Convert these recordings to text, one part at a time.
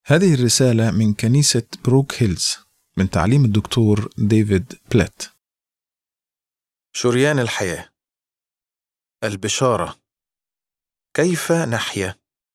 هذه الرسالة من كنيسة بروك هيلز من تعليم الدكتور ديفيد بلات شريان الحياة البشارة كيف نحيا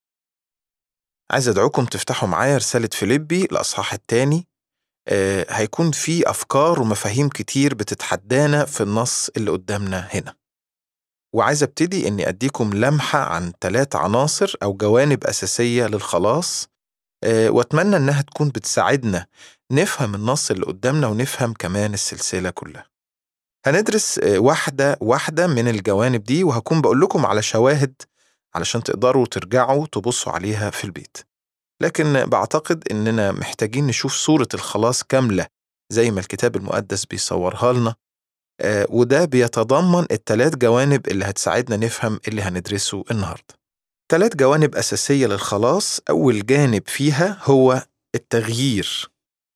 عايز أدعوكم تفتحوا معايا رسالة فيليبي الأصحاح الثاني آه هيكون في أفكار ومفاهيم كتير بتتحدانا في النص اللي قدامنا هنا وعايز ابتدي اني اديكم لمحة عن ثلاث عناصر او جوانب اساسية للخلاص آه، واتمنى انها تكون بتساعدنا نفهم النص اللي قدامنا ونفهم كمان السلسلة كلها هندرس آه، واحدة واحدة من الجوانب دي وهكون بقول لكم على شواهد علشان تقدروا ترجعوا تبصوا عليها في البيت لكن بعتقد اننا محتاجين نشوف صورة الخلاص كاملة زي ما الكتاب المقدس بيصورها لنا آه، وده بيتضمن التلات جوانب اللي هتساعدنا نفهم اللي هندرسه النهارده. تلات جوانب أساسية للخلاص، أول جانب فيها هو التغيير.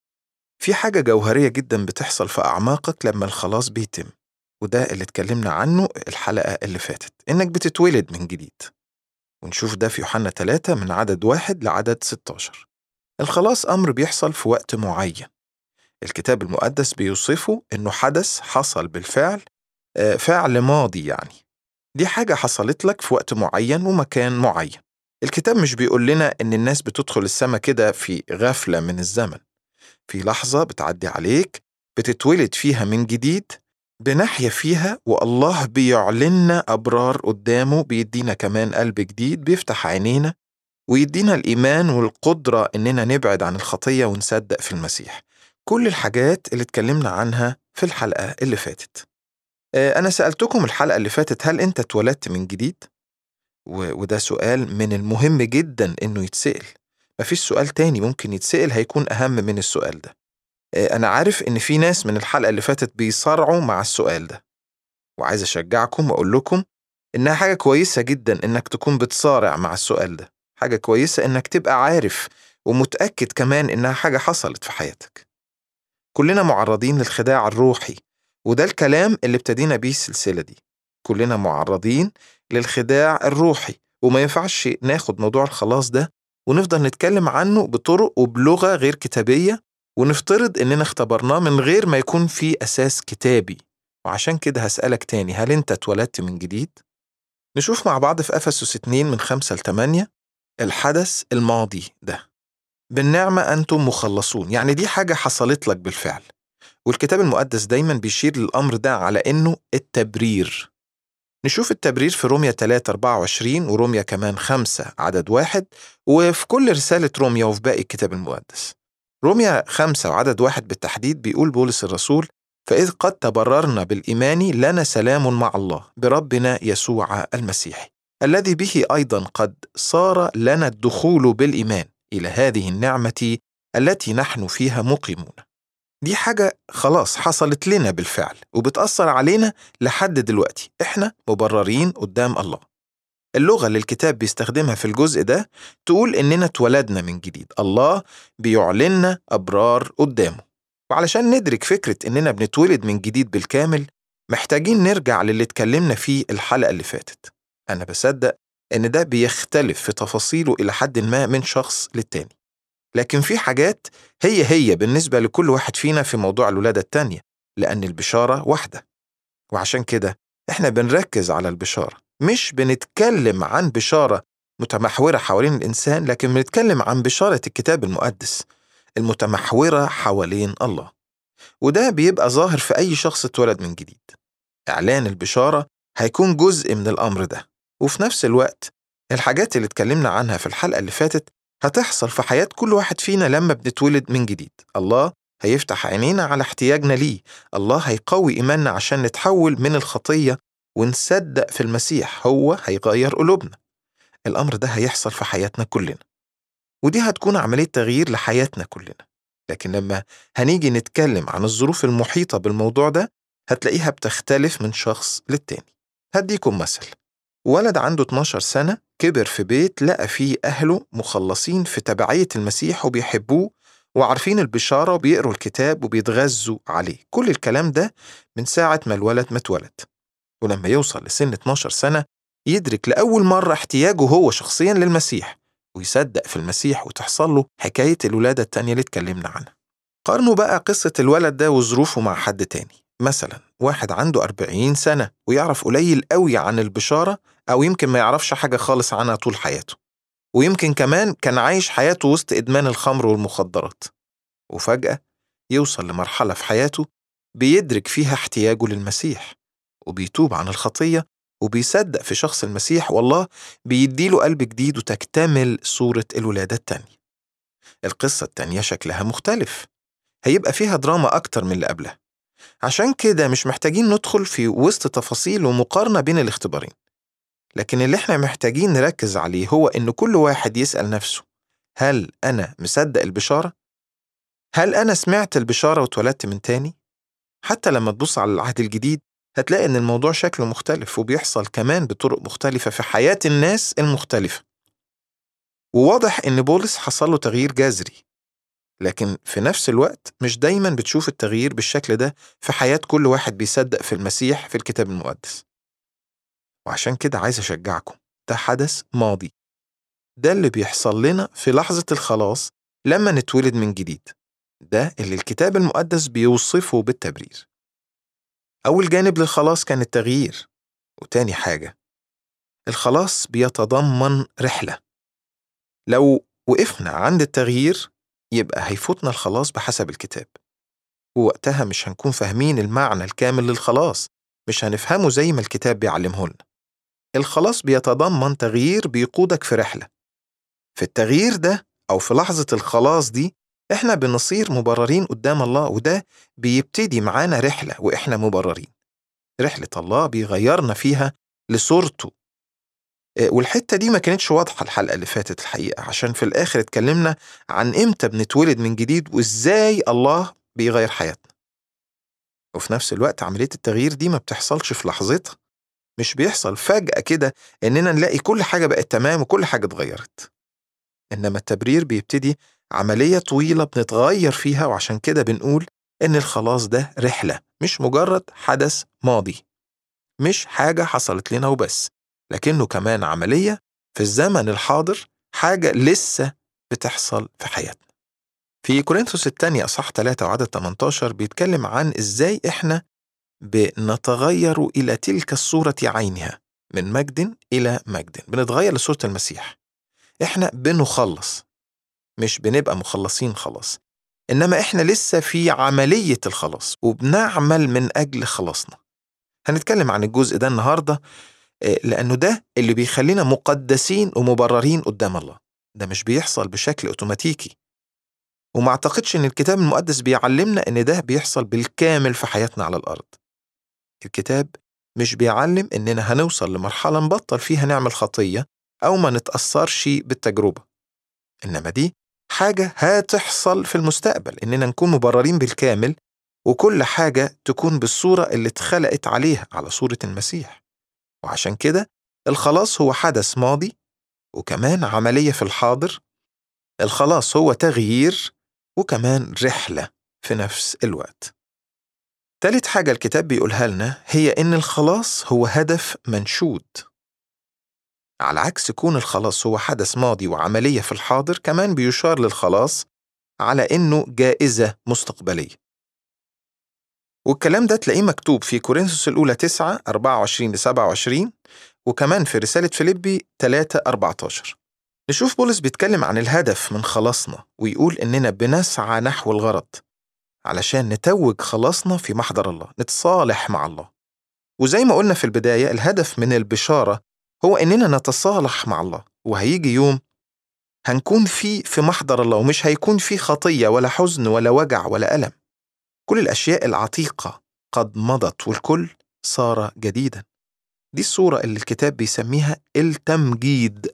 في حاجة جوهرية جدا بتحصل في أعماقك لما الخلاص بيتم، وده اللي اتكلمنا عنه الحلقة اللي فاتت، إنك بتتولد من جديد. ونشوف ده في يوحنا 3 من عدد واحد لعدد 16. الخلاص أمر بيحصل في وقت معين. الكتاب المقدس بيوصفه إنه حدث حصل بالفعل آه، فعل ماضي يعني دي حاجة حصلت لك في وقت معين ومكان معين الكتاب مش بيقول لنا إن الناس بتدخل السماء كده في غفلة من الزمن في لحظة بتعدي عليك بتتولد فيها من جديد بنحيا فيها والله بيعلننا أبرار قدامه بيدينا كمان قلب جديد بيفتح عينينا ويدينا الإيمان والقدرة إننا نبعد عن الخطية ونصدق في المسيح كل الحاجات اللي اتكلمنا عنها في الحلقة اللي فاتت آه، أنا سألتكم الحلقة اللي فاتت هل أنت اتولدت من جديد؟ و- وده سؤال من المهم جدا إنه يتسأل مفيش سؤال تاني ممكن يتسأل هيكون أهم من السؤال ده آه، أنا عارف إن في ناس من الحلقة اللي فاتت بيصارعوا مع السؤال ده وعايز أشجعكم وأقول لكم إنها حاجة كويسة جدا إنك تكون بتصارع مع السؤال ده حاجة كويسة إنك تبقى عارف ومتأكد كمان إنها حاجة حصلت في حياتك كلنا معرضين للخداع الروحي وده الكلام اللي ابتدينا بيه السلسلة دي كلنا معرضين للخداع الروحي وما ينفعش ناخد موضوع الخلاص ده ونفضل نتكلم عنه بطرق وبلغة غير كتابية ونفترض إننا اختبرناه من غير ما يكون في أساس كتابي وعشان كده هسألك تاني هل أنت اتولدت من جديد؟ نشوف مع بعض في أفسس 2 من 5 ل 8 الحدث الماضي ده بالنعمة أنتم مخلصون يعني دي حاجة حصلت لك بالفعل والكتاب المقدس دايما بيشير للأمر ده على إنه التبرير نشوف التبرير في روميا 3 24 وروميا كمان 5 عدد واحد وفي كل رسالة روميا وفي باقي الكتاب المقدس روميا 5 وعدد واحد بالتحديد بيقول بولس الرسول فإذ قد تبررنا بالإيمان لنا سلام مع الله بربنا يسوع المسيح الذي به أيضا قد صار لنا الدخول بالإيمان إلى هذه النعمة التي نحن فيها مقيمون. دي حاجة خلاص حصلت لنا بالفعل وبتأثر علينا لحد دلوقتي، إحنا مبررين قدام الله. اللغة اللي الكتاب بيستخدمها في الجزء ده تقول إننا اتولدنا من جديد، الله بيعلننا أبرار قدامه. وعلشان ندرك فكرة إننا بنتولد من جديد بالكامل، محتاجين نرجع للي اتكلمنا فيه الحلقة اللي فاتت. أنا بصدق إن ده بيختلف في تفاصيله إلى حد ما من شخص للتاني لكن في حاجات هي هي بالنسبة لكل واحد فينا في موضوع الولادة التانية لأن البشارة واحدة وعشان كده إحنا بنركز على البشارة مش بنتكلم عن بشارة متمحورة حوالين الإنسان لكن بنتكلم عن بشارة الكتاب المقدس المتمحورة حوالين الله وده بيبقى ظاهر في أي شخص اتولد من جديد إعلان البشارة هيكون جزء من الأمر ده وفي نفس الوقت الحاجات اللي اتكلمنا عنها في الحلقة اللي فاتت هتحصل في حياة كل واحد فينا لما بنتولد من جديد الله هيفتح عينينا على احتياجنا ليه الله هيقوي إيماننا عشان نتحول من الخطية ونصدق في المسيح هو هيغير قلوبنا الأمر ده هيحصل في حياتنا كلنا ودي هتكون عملية تغيير لحياتنا كلنا لكن لما هنيجي نتكلم عن الظروف المحيطة بالموضوع ده هتلاقيها بتختلف من شخص للتاني هديكم مثل ولد عنده 12 سنة كبر في بيت لقى فيه أهله مخلصين في تبعية المسيح وبيحبوه وعارفين البشارة وبيقروا الكتاب وبيتغذوا عليه كل الكلام ده من ساعة ما الولد ما اتولد ولما يوصل لسن 12 سنة يدرك لأول مرة احتياجه هو شخصيا للمسيح ويصدق في المسيح وتحصل له حكاية الولادة التانية اللي اتكلمنا عنها قارنوا بقى قصة الولد ده وظروفه مع حد تاني مثلا واحد عنده 40 سنة ويعرف قليل قوي عن البشارة أو يمكن ما يعرفش حاجة خالص عنها طول حياته ويمكن كمان كان عايش حياته وسط إدمان الخمر والمخدرات وفجأة يوصل لمرحلة في حياته بيدرك فيها احتياجه للمسيح وبيتوب عن الخطية وبيصدق في شخص المسيح والله بيديله قلب جديد وتكتمل صورة الولادة التانية القصة التانية شكلها مختلف هيبقى فيها دراما أكتر من اللي قبلها عشان كده مش محتاجين ندخل في وسط تفاصيل ومقارنة بين الاختبارين لكن اللي احنا محتاجين نركز عليه هو إن كل واحد يسأل نفسه هل أنا مصدق البشارة؟ هل أنا سمعت البشارة واتولدت من تاني؟ حتى لما تبص على العهد الجديد هتلاقي إن الموضوع شكله مختلف وبيحصل كمان بطرق مختلفة في حياة الناس المختلفة وواضح إن بولس حصل له تغيير جذري لكن في نفس الوقت مش دايما بتشوف التغيير بالشكل ده في حياة كل واحد بيصدق في المسيح في الكتاب المقدس وعشان كده عايز أشجعكم ده حدث ماضي ده اللي بيحصل لنا في لحظة الخلاص لما نتولد من جديد ده اللي الكتاب المقدس بيوصفه بالتبرير أول جانب للخلاص كان التغيير وتاني حاجة الخلاص بيتضمن رحلة لو وقفنا عند التغيير يبقى هيفوتنا الخلاص بحسب الكتاب ووقتها مش هنكون فاهمين المعنى الكامل للخلاص مش هنفهمه زي ما الكتاب بيعلمه لنا الخلاص بيتضمن تغيير بيقودك في رحلة في التغيير ده أو في لحظة الخلاص دي إحنا بنصير مبررين قدام الله وده بيبتدي معانا رحلة وإحنا مبررين رحلة الله بيغيرنا فيها لصورته والحتة دي ما كانتش واضحة الحلقة اللي فاتت الحقيقة عشان في الآخر اتكلمنا عن إمتى بنتولد من جديد وإزاي الله بيغير حياتنا وفي نفس الوقت عملية التغيير دي ما بتحصلش في لحظتها مش بيحصل فجأة كده إننا نلاقي كل حاجة بقت تمام وكل حاجة اتغيرت إنما التبرير بيبتدي عملية طويلة بنتغير فيها وعشان كده بنقول إن الخلاص ده رحلة مش مجرد حدث ماضي مش حاجة حصلت لنا وبس لكنه كمان عملية في الزمن الحاضر حاجة لسه بتحصل في حياتنا في كورنثوس الثانية أصح 3 وعدد 18 بيتكلم عن إزاي إحنا بنتغير إلى تلك الصورة عينها من مجد إلى مجد بنتغير لصورة المسيح إحنا بنخلص مش بنبقى مخلصين خلاص إنما إحنا لسه في عملية الخلاص وبنعمل من أجل خلاصنا هنتكلم عن الجزء ده النهاردة لأنه ده اللي بيخلينا مقدسين ومبررين قدام الله ده مش بيحصل بشكل أوتوماتيكي وما أعتقدش إن الكتاب المقدس بيعلمنا إن ده بيحصل بالكامل في حياتنا على الأرض الكتاب مش بيعلم إننا هنوصل لمرحلة نبطل فيها نعمل خطية أو ما نتأثرش بالتجربة إنما دي حاجة هتحصل في المستقبل إننا نكون مبررين بالكامل وكل حاجة تكون بالصورة اللي اتخلقت عليها على صورة المسيح وعشان كده الخلاص هو حدث ماضي وكمان عملية في الحاضر الخلاص هو تغيير وكمان رحلة في نفس الوقت تالت حاجة الكتاب بيقولها لنا هي إن الخلاص هو هدف منشود على عكس كون الخلاص هو حدث ماضي وعملية في الحاضر كمان بيشار للخلاص على إنه جائزة مستقبلية والكلام ده تلاقيه مكتوب في كورنثوس الأولى 9 24 ل 27 وكمان في رسالة فيليبي 3 14 نشوف بولس بيتكلم عن الهدف من خلاصنا ويقول إننا بنسعى نحو الغرض علشان نتوج خلاصنا في محضر الله نتصالح مع الله وزي ما قلنا في البداية الهدف من البشارة هو إننا نتصالح مع الله وهيجي يوم هنكون فيه في محضر الله ومش هيكون فيه خطية ولا حزن ولا وجع ولا ألم كل الأشياء العتيقة قد مضت والكل صار جديدا دي الصورة اللي الكتاب بيسميها التمجيد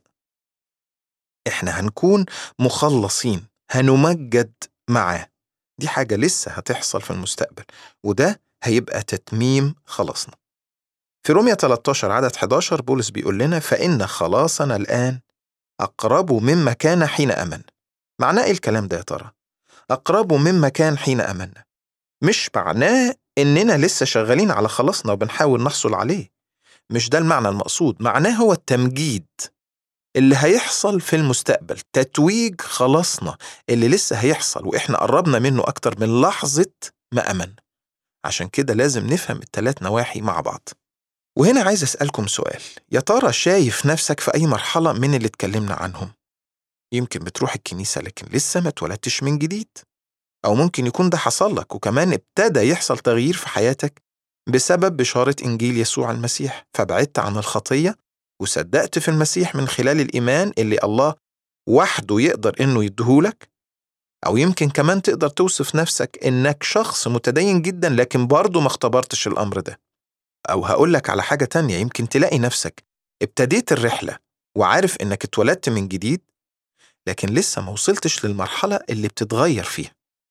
إحنا هنكون مخلصين هنمجد معاه دي حاجة لسه هتحصل في المستقبل وده هيبقى تتميم خلاصنا في رومية 13 عدد 11 بولس بيقول لنا فإن خلاصنا الآن أقرب مما كان حين أمن معناه إيه الكلام ده يا ترى؟ أقرب مما كان حين أمنا مش معناه إننا لسه شغالين على خلاصنا وبنحاول نحصل عليه مش ده المعنى المقصود معناه هو التمجيد اللي هيحصل في المستقبل تتويج خلاصنا اللي لسه هيحصل وإحنا قربنا منه أكتر من لحظة ما أمن عشان كده لازم نفهم التلات نواحي مع بعض وهنا عايز أسألكم سؤال يا ترى شايف نفسك في أي مرحلة من اللي اتكلمنا عنهم يمكن بتروح الكنيسة لكن لسه ما اتولدتش من جديد أو ممكن يكون ده حصل لك وكمان ابتدى يحصل تغيير في حياتك بسبب بشارة إنجيل يسوع المسيح فبعدت عن الخطية وصدقت في المسيح من خلال الإيمان اللي الله وحده يقدر إنه يديهولك أو يمكن كمان تقدر توصف نفسك إنك شخص متدين جدا لكن برضه ما اختبرتش الأمر ده أو هقولك على حاجة تانية يمكن تلاقي نفسك ابتديت الرحلة وعارف إنك اتولدت من جديد لكن لسه ما وصلتش للمرحلة اللي بتتغير فيها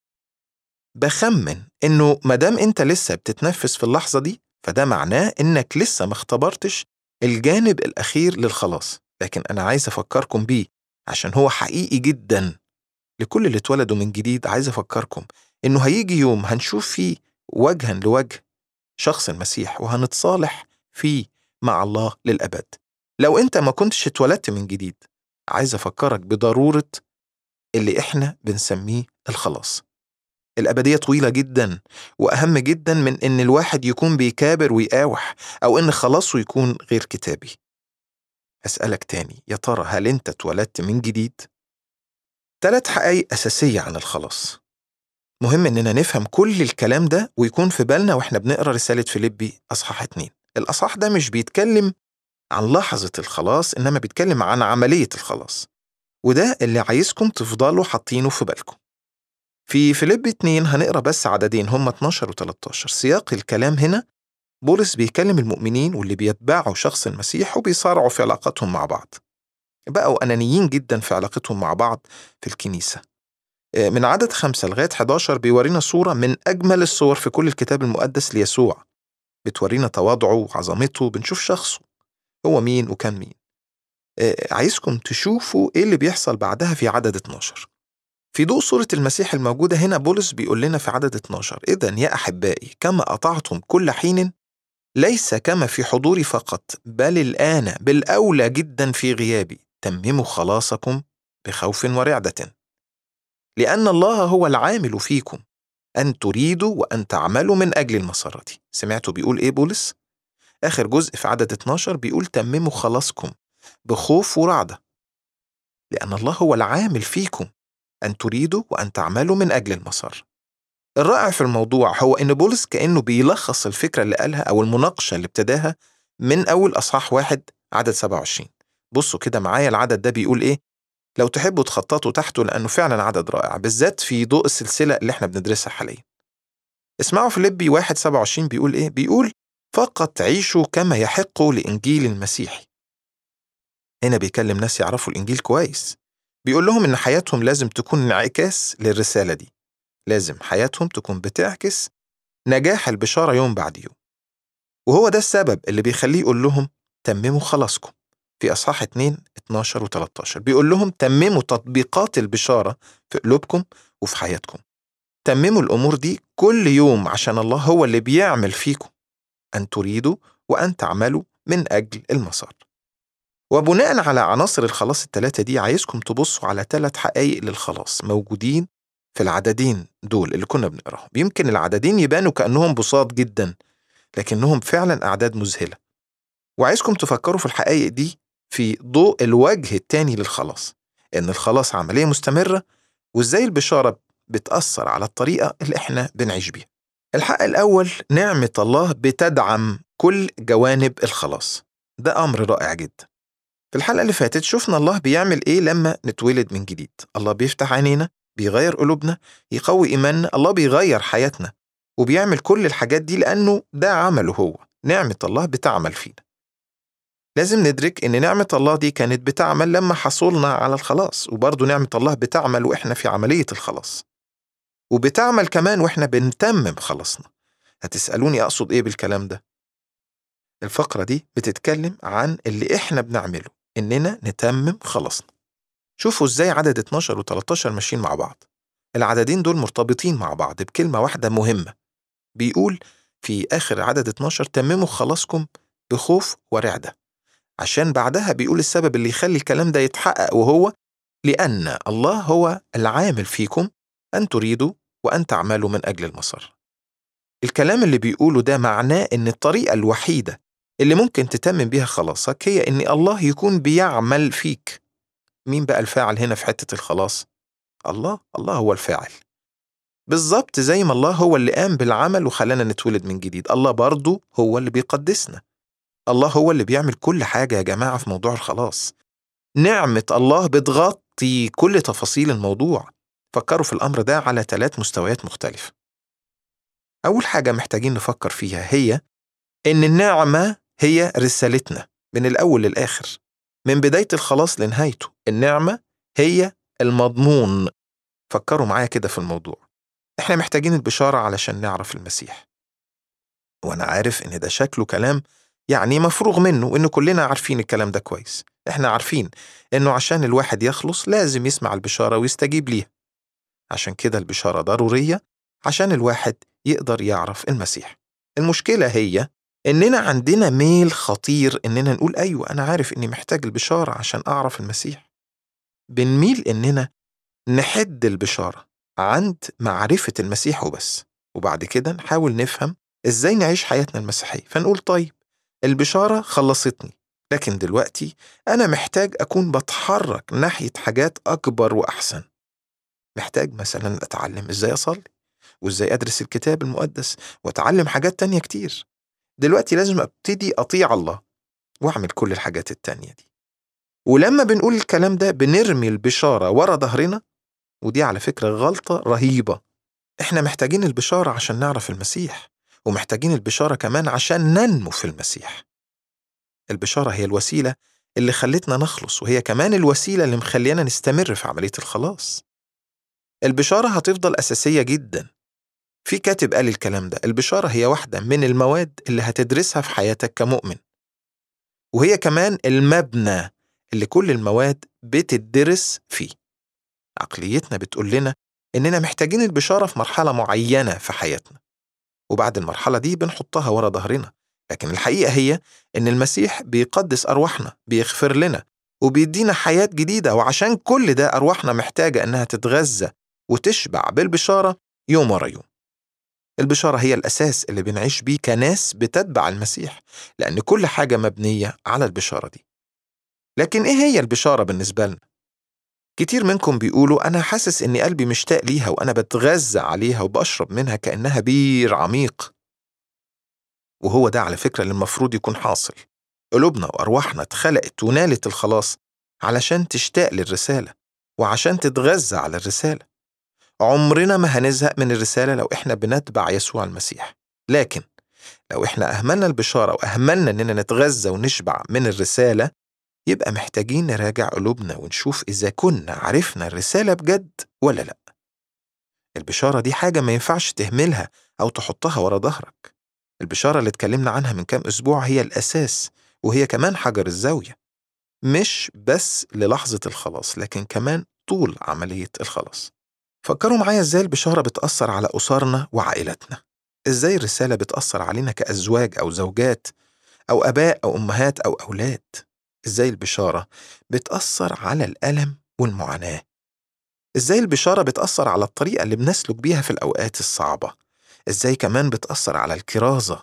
بخمن إنه مادام أنت لسه بتتنفس في اللحظة دي فده معناه إنك لسه ما اختبرتش الجانب الأخير للخلاص لكن أنا عايز أفكركم بيه عشان هو حقيقي جدا لكل اللي اتولدوا من جديد عايز أفكركم إنه هيجي يوم هنشوف فيه وجها لوجه شخص المسيح وهنتصالح فيه مع الله للأبد لو أنت ما كنتش اتولدت من جديد عايز أفكرك بضرورة اللي إحنا بنسميه الخلاص الأبدية طويلة جدا وأهم جدا من إن الواحد يكون بيكابر ويقاوح أو إن خلاصه يكون غير كتابي أسألك تاني يا ترى هل أنت اتولدت من جديد؟ ثلاث حقائق أساسية عن الخلاص مهم إننا نفهم كل الكلام ده ويكون في بالنا وإحنا بنقرأ رسالة فيليبي أصحاح اتنين الأصحاح ده مش بيتكلم عن لحظة الخلاص إنما بيتكلم عن عملية الخلاص وده اللي عايزكم تفضلوا حاطينه في بالكم في فيليب 2 هنقرا بس عددين هم 12 و 13 سياق الكلام هنا بولس بيكلم المؤمنين واللي بيتبعوا شخص المسيح وبيصارعوا في علاقتهم مع بعض بقوا أنانيين جدا في علاقتهم مع بعض في الكنيسة من عدد خمسة لغاية 11 بيورينا صورة من أجمل الصور في كل الكتاب المقدس ليسوع بتورينا تواضعه وعظمته بنشوف شخصه هو مين وكان مين عايزكم تشوفوا إيه اللي بيحصل بعدها في عدد 12 في ضوء صورة المسيح الموجودة هنا بولس بيقول لنا في عدد 12 إذا يا أحبائي كما أطعتم كل حين ليس كما في حضوري فقط بل الآن بالأولى جدا في غيابي تمموا خلاصكم بخوف ورعدة لأن الله هو العامل فيكم أن تريدوا وأن تعملوا من أجل المسرة سمعتوا بيقول إيه بولس؟ آخر جزء في عدد 12 بيقول تمموا خلاصكم بخوف ورعدة لأن الله هو العامل فيكم أن تريدوا وأن تعملوا من أجل المسار الرائع في الموضوع هو إن بولس كأنه بيلخص الفكرة اللي قالها أو المناقشة اللي ابتداها من أول أصحاح واحد عدد 27 بصوا كده معايا العدد ده بيقول إيه لو تحبوا تخططوا تحته لأنه فعلا عدد رائع بالذات في ضوء السلسلة اللي احنا بندرسها حاليا اسمعوا فيليبي واحد 27 بيقول إيه بيقول فقط عيشوا كما يحق لإنجيل المسيح هنا بيكلم ناس يعرفوا الإنجيل كويس بيقول لهم إن حياتهم لازم تكون انعكاس للرسالة دي لازم حياتهم تكون بتعكس نجاح البشارة يوم بعد يوم وهو ده السبب اللي بيخليه يقول لهم تمموا خلاصكم في أصحاح 2 12 و 13 بيقول لهم تمموا تطبيقات البشارة في قلوبكم وفي حياتكم تمموا الأمور دي كل يوم عشان الله هو اللي بيعمل فيكم أن تريدوا وأن تعملوا من أجل المسار وبناء على عناصر الخلاص الثلاثة دي عايزكم تبصوا على ثلاث حقائق للخلاص موجودين في العددين دول اللي كنا بنقراهم يمكن العددين يبانوا كأنهم بساط جدا لكنهم فعلا أعداد مذهلة وعايزكم تفكروا في الحقائق دي في ضوء الوجه التاني للخلاص إن الخلاص عملية مستمرة وإزاي البشارة بتأثر على الطريقة اللي إحنا بنعيش بيها الحق الأول نعمة الله بتدعم كل جوانب الخلاص ده أمر رائع جدا في الحلقة اللي فاتت شفنا الله بيعمل إيه لما نتولد من جديد الله بيفتح عينينا بيغير قلوبنا يقوي إيماننا الله بيغير حياتنا وبيعمل كل الحاجات دي لأنه ده عمله هو نعمة الله بتعمل فينا لازم ندرك إن نعمة الله دي كانت بتعمل لما حصلنا على الخلاص وبرضه نعمة الله بتعمل وإحنا في عملية الخلاص وبتعمل كمان وإحنا بنتمم خلاصنا هتسألوني أقصد إيه بالكلام ده الفقرة دي بتتكلم عن اللي إحنا بنعمله إننا نتمم خلاصنا شوفوا إزاي عدد 12 و 13 ماشيين مع بعض العددين دول مرتبطين مع بعض بكلمة واحدة مهمة بيقول في آخر عدد 12 تمموا خلاصكم بخوف ورعدة عشان بعدها بيقول السبب اللي يخلي الكلام ده يتحقق وهو لأن الله هو العامل فيكم أن تريدوا وأن تعملوا من أجل المسار الكلام اللي بيقوله ده معناه إن الطريقة الوحيدة اللي ممكن تتمم بيها خلاصك هي إن الله يكون بيعمل فيك مين بقى الفاعل هنا في حتة الخلاص؟ الله الله هو الفاعل بالظبط زي ما الله هو اللي قام بالعمل وخلانا نتولد من جديد الله برضه هو اللي بيقدسنا الله هو اللي بيعمل كل حاجة يا جماعة في موضوع الخلاص نعمة الله بتغطي كل تفاصيل الموضوع فكروا في الأمر ده على ثلاث مستويات مختلفة أول حاجة محتاجين نفكر فيها هي إن النعمة هي رسالتنا من الأول للآخر من بداية الخلاص لنهايته النعمة هي المضمون فكروا معايا كده في الموضوع احنا محتاجين البشارة علشان نعرف المسيح وانا عارف ان ده شكله كلام يعني مفروغ منه وان كلنا عارفين الكلام ده كويس احنا عارفين انه عشان الواحد يخلص لازم يسمع البشارة ويستجيب ليها عشان كده البشارة ضرورية عشان الواحد يقدر يعرف المسيح المشكلة هي إننا عندنا ميل خطير إننا نقول أيوة أنا عارف إني محتاج البشارة عشان أعرف المسيح بنميل إننا نحد البشارة عند معرفة المسيح وبس وبعد كده نحاول نفهم إزاي نعيش حياتنا المسيحية فنقول طيب البشارة خلصتني لكن دلوقتي أنا محتاج أكون بتحرك ناحية حاجات أكبر وأحسن محتاج مثلا أتعلم إزاي أصلي وإزاي أدرس الكتاب المقدس وأتعلم حاجات تانية كتير دلوقتي لازم أبتدي أطيع الله وأعمل كل الحاجات التانية دي ولما بنقول الكلام ده بنرمي البشارة ورا ظهرنا ودي على فكرة غلطة رهيبة إحنا محتاجين البشارة عشان نعرف المسيح ومحتاجين البشارة كمان عشان ننمو في المسيح البشارة هي الوسيلة اللي خلتنا نخلص وهي كمان الوسيلة اللي مخلينا نستمر في عملية الخلاص البشارة هتفضل أساسية جدا في كاتب قال الكلام ده البشارة هي واحدة من المواد اللي هتدرسها في حياتك كمؤمن وهي كمان المبنى اللي كل المواد بتدرس فيه عقليتنا بتقول لنا إننا محتاجين البشارة في مرحلة معينة في حياتنا وبعد المرحلة دي بنحطها ورا ظهرنا لكن الحقيقة هي إن المسيح بيقدس أرواحنا بيغفر لنا وبيدينا حياة جديدة وعشان كل ده أرواحنا محتاجة إنها تتغذى وتشبع بالبشارة يوم ورا يوم البشارة هي الأساس اللي بنعيش بيه كناس بتتبع المسيح لأن كل حاجة مبنية على البشارة دي لكن إيه هي البشارة بالنسبة لنا؟ كتير منكم بيقولوا أنا حاسس إني قلبي مشتاق ليها وأنا بتغذى عليها وبشرب منها كأنها بير عميق وهو ده على فكرة اللي المفروض يكون حاصل قلوبنا وأرواحنا اتخلقت ونالت الخلاص علشان تشتاق للرسالة وعشان تتغذى على الرسالة عمرنا ما هنزهق من الرسالة لو إحنا بنتبع يسوع المسيح لكن لو إحنا أهملنا البشارة وأهملنا إننا نتغذى ونشبع من الرسالة يبقى محتاجين نراجع قلوبنا ونشوف إذا كنا عرفنا الرسالة بجد ولا لأ البشارة دي حاجة ما ينفعش تهملها أو تحطها ورا ظهرك البشارة اللي اتكلمنا عنها من كام أسبوع هي الأساس وهي كمان حجر الزاوية مش بس للحظة الخلاص لكن كمان طول عملية الخلاص فكروا معايا ازاي البشارة بتأثر على أسرنا وعائلتنا ازاي الرسالة بتأثر علينا كأزواج أو زوجات أو أباء أو أمهات أو أولاد ازاي البشارة بتأثر على الألم والمعاناة ازاي البشارة بتأثر على الطريقة اللي بنسلك بيها في الأوقات الصعبة ازاي كمان بتأثر على الكرازة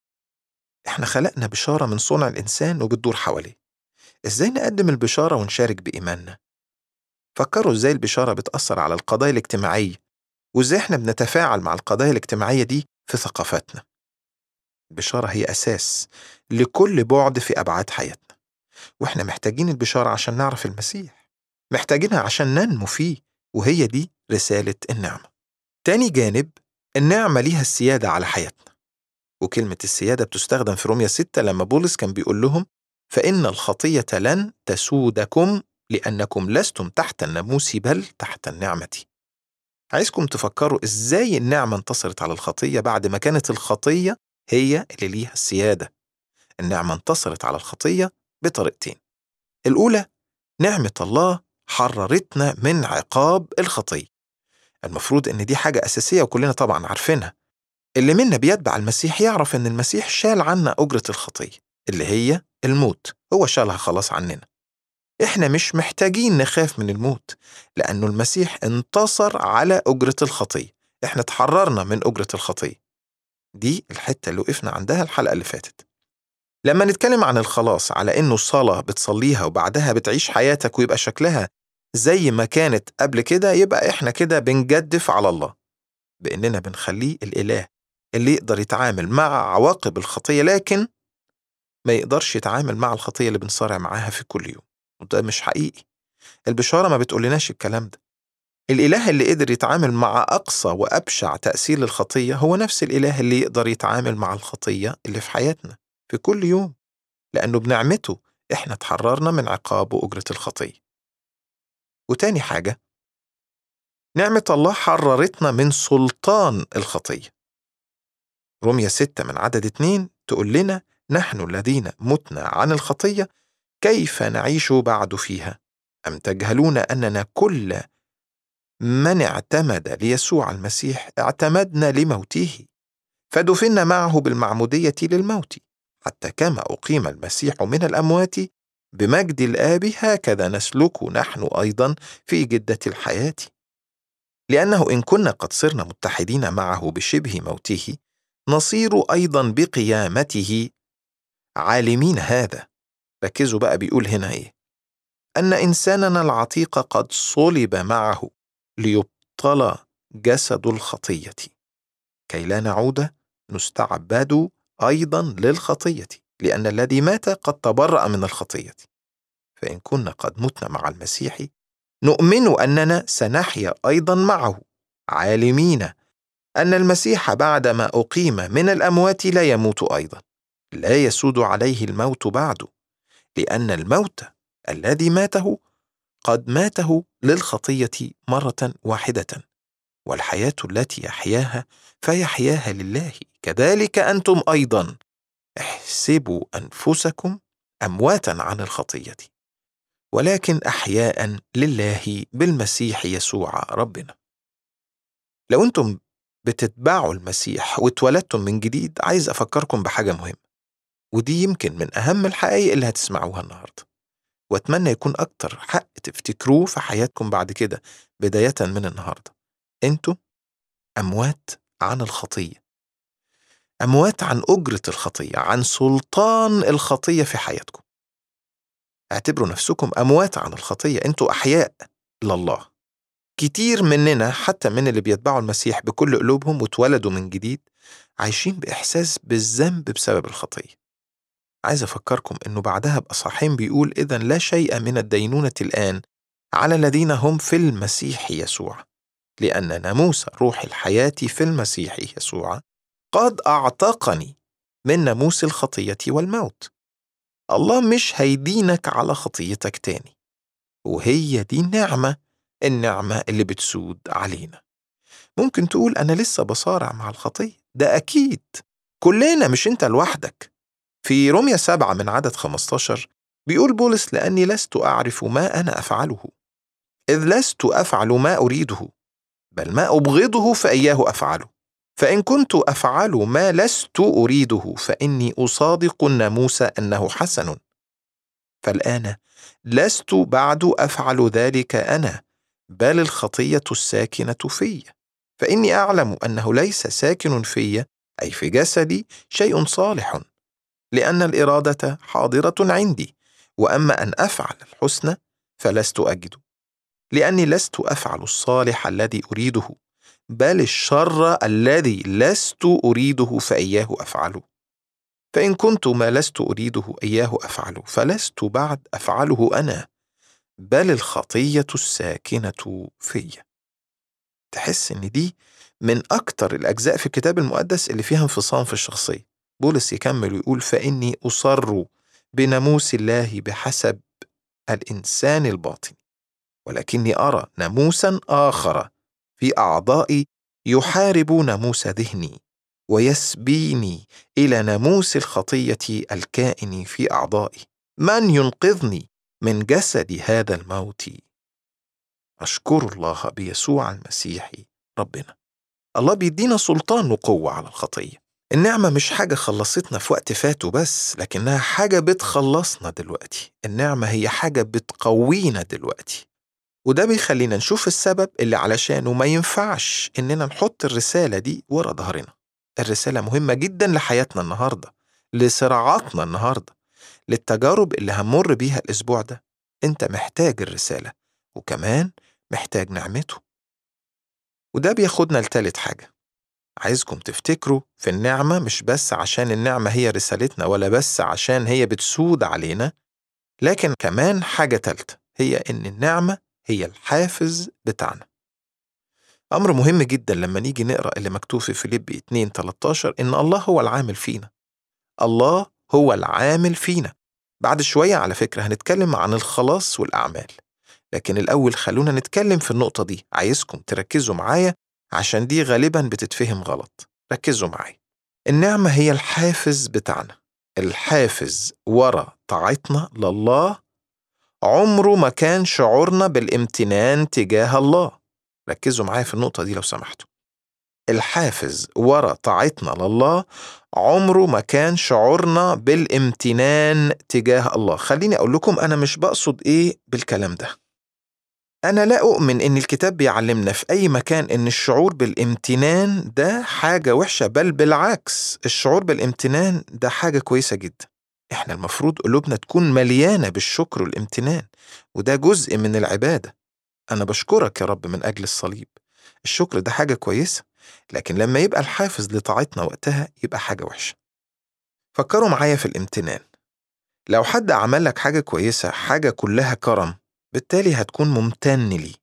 احنا خلقنا بشارة من صنع الإنسان وبتدور حواليه ازاي نقدم البشارة ونشارك بإيماننا فكروا ازاي البشارة بتأثر على القضايا الاجتماعية وازاي احنا بنتفاعل مع القضايا الاجتماعية دي في ثقافتنا البشارة هي أساس لكل بعد في أبعاد حياتنا واحنا محتاجين البشارة عشان نعرف المسيح محتاجينها عشان ننمو فيه وهي دي رسالة النعمة تاني جانب النعمة ليها السيادة على حياتنا وكلمة السيادة بتستخدم في رومية 6 لما بولس كان بيقول لهم فإن الخطية لن تسودكم لأنكم لستم تحت الناموس بل تحت النعمة عايزكم تفكروا إزاي النعمة انتصرت على الخطية بعد ما كانت الخطية هي اللي ليها السيادة النعمة انتصرت على الخطية بطريقتين الأولى نعمة الله حررتنا من عقاب الخطية المفروض إن دي حاجة أساسية وكلنا طبعا عارفينها اللي منا بيتبع المسيح يعرف إن المسيح شال عنا أجرة الخطية اللي هي الموت هو شالها خلاص عننا احنا مش محتاجين نخاف من الموت لأنه المسيح انتصر على أجرة الخطية احنا تحررنا من أجرة الخطية دي الحتة اللي وقفنا عندها الحلقة اللي فاتت لما نتكلم عن الخلاص على إنه الصلاة بتصليها وبعدها بتعيش حياتك ويبقى شكلها زي ما كانت قبل كده يبقى إحنا كده بنجدف على الله بإننا بنخليه الإله اللي يقدر يتعامل مع عواقب الخطية لكن ما يقدرش يتعامل مع الخطية اللي بنصارع معاها في كل يوم وده مش حقيقي البشارة ما بتقولناش الكلام ده الإله اللي قدر يتعامل مع أقصى وأبشع تأثير للخطية هو نفس الإله اللي يقدر يتعامل مع الخطية اللي في حياتنا في كل يوم لأنه بنعمته إحنا تحررنا من عقاب وأجرة الخطية وتاني حاجة نعمة الله حررتنا من سلطان الخطية رمية ستة من عدد اتنين تقول لنا نحن الذين متنا عن الخطية كيف نعيش بعد فيها أم تجهلون أننا كل من اعتمد ليسوع المسيح اعتمدنا لموته فدفنا معه بالمعمودية للموت حتى كما أقيم المسيح من الأموات بمجد الآب هكذا نسلك نحن أيضا في جدة الحياة لأنه إن كنا قد صرنا متحدين معه بشبه موته نصير أيضا بقيامته عالمين هذا ركزوا بقى بيقول هنا إيه أن إنساننا العتيق قد صلب معه ليبطل جسد الخطية كي لا نعود نستعبد أيضا للخطية لأن الذي مات قد تبرأ من الخطية فإن كنا قد متنا مع المسيح نؤمن أننا سنحيا أيضا معه عالمين أن المسيح بعدما أقيم من الأموات لا يموت أيضا لا يسود عليه الموت بعد لأن الموت الذي ماته قد ماته للخطية مرة واحدة والحياة التي يحياها فيحياها لله كذلك أنتم أيضا احسبوا أنفسكم أمواتا عن الخطية ولكن أحياء لله بالمسيح يسوع ربنا لو أنتم بتتبعوا المسيح واتولدتم من جديد عايز أفكركم بحاجة مهمة ودي يمكن من أهم الحقائق اللي هتسمعوها النهاردة وأتمنى يكون أكتر حق تفتكروه في حياتكم بعد كده بداية من النهاردة أنتوا أموات عن الخطية أموات عن أجرة الخطية عن سلطان الخطية في حياتكم اعتبروا نفسكم أموات عن الخطية أنتوا أحياء لله كتير مننا حتى من اللي بيتبعوا المسيح بكل قلوبهم واتولدوا من جديد عايشين بإحساس بالذنب بسبب الخطية عايز أفكركم إنه بعدها بأصحاحين بيقول إذا لا شيء من الدينونة الآن على الذين هم في المسيح يسوع لأن ناموس روح الحياة في المسيح يسوع قد أعتقني من ناموس الخطية والموت الله مش هيدينك على خطيتك تاني وهي دي النعمة النعمة اللي بتسود علينا ممكن تقول أنا لسه بصارع مع الخطية ده أكيد كلنا مش أنت لوحدك في روميا سبعة من عدد 15 بيقول بولس لأني لست أعرف ما أنا أفعله إذ لست أفعل ما أريده بل ما أبغضه فإياه أفعله فإن كنت أفعل ما لست أريده فإني أصادق الناموس أنه حسن فالآن لست بعد أفعل ذلك أنا بل الخطية الساكنة في فإني أعلم أنه ليس ساكن في أي في جسدي شيء صالح لأن الإرادة حاضرة عندي وأما أن أفعل الحسن فلست أجد لأني لست أفعل الصالح الذي أريده بل الشر الذي لست أريده فإياه أفعله فإن كنت ما لست أريده إياه أفعله فلست بعد أفعله أنا بل الخطية الساكنة في تحس إن دي من أكتر الأجزاء في الكتاب المقدس اللي فيها انفصام في الشخصية بولس يكمل ويقول فإني أصر بناموس الله بحسب الإنسان الباطن ولكني أرى ناموسا آخر في أعضائي يحارب ناموس ذهني ويسبيني إلى ناموس الخطية الكائن في أعضائي من ينقذني من جسد هذا الموت أشكر الله بيسوع المسيح ربنا الله بيدينا سلطان وقوة على الخطية النعمة مش حاجة خلصتنا في وقت فات وبس لكنها حاجة بتخلصنا دلوقتي النعمة هي حاجة بتقوينا دلوقتي وده بيخلينا نشوف السبب اللي علشانه ما ينفعش إننا نحط الرسالة دي ورا ظهرنا الرسالة مهمة جدا لحياتنا النهاردة لصراعاتنا النهاردة للتجارب اللي هنمر بيها الأسبوع ده أنت محتاج الرسالة وكمان محتاج نعمته وده بياخدنا لتالت حاجة عايزكم تفتكروا في النعمة مش بس عشان النعمة هي رسالتنا ولا بس عشان هي بتسود علينا لكن كمان حاجة تالتة هي إن النعمة هي الحافز بتاعنا أمر مهم جدا لما نيجي نقرأ اللي مكتوب في فيليب 2 13 إن الله هو العامل فينا الله هو العامل فينا بعد شوية على فكرة هنتكلم عن الخلاص والأعمال لكن الأول خلونا نتكلم في النقطة دي عايزكم تركزوا معايا عشان دي غالبا بتتفهم غلط ركزوا معايا النعمة هي الحافز بتاعنا الحافز ورا طاعتنا لله عمره ما كان شعورنا بالامتنان تجاه الله ركزوا معايا في النقطة دي لو سمحتوا الحافز ورا طاعتنا لله عمره ما كان شعورنا بالامتنان تجاه الله خليني أقول لكم أنا مش بقصد إيه بالكلام ده أنا لا أؤمن إن الكتاب بيعلمنا في أي مكان إن الشعور بالامتنان ده حاجة وحشة بل بالعكس الشعور بالامتنان ده حاجة كويسة جدا إحنا المفروض قلوبنا تكون مليانة بالشكر والامتنان وده جزء من العبادة أنا بشكرك يا رب من أجل الصليب الشكر ده حاجة كويسة لكن لما يبقى الحافز لطاعتنا وقتها يبقى حاجة وحشة فكروا معايا في الامتنان لو حد عمل لك حاجة كويسة حاجة كلها كرم بالتالي هتكون ممتن ليه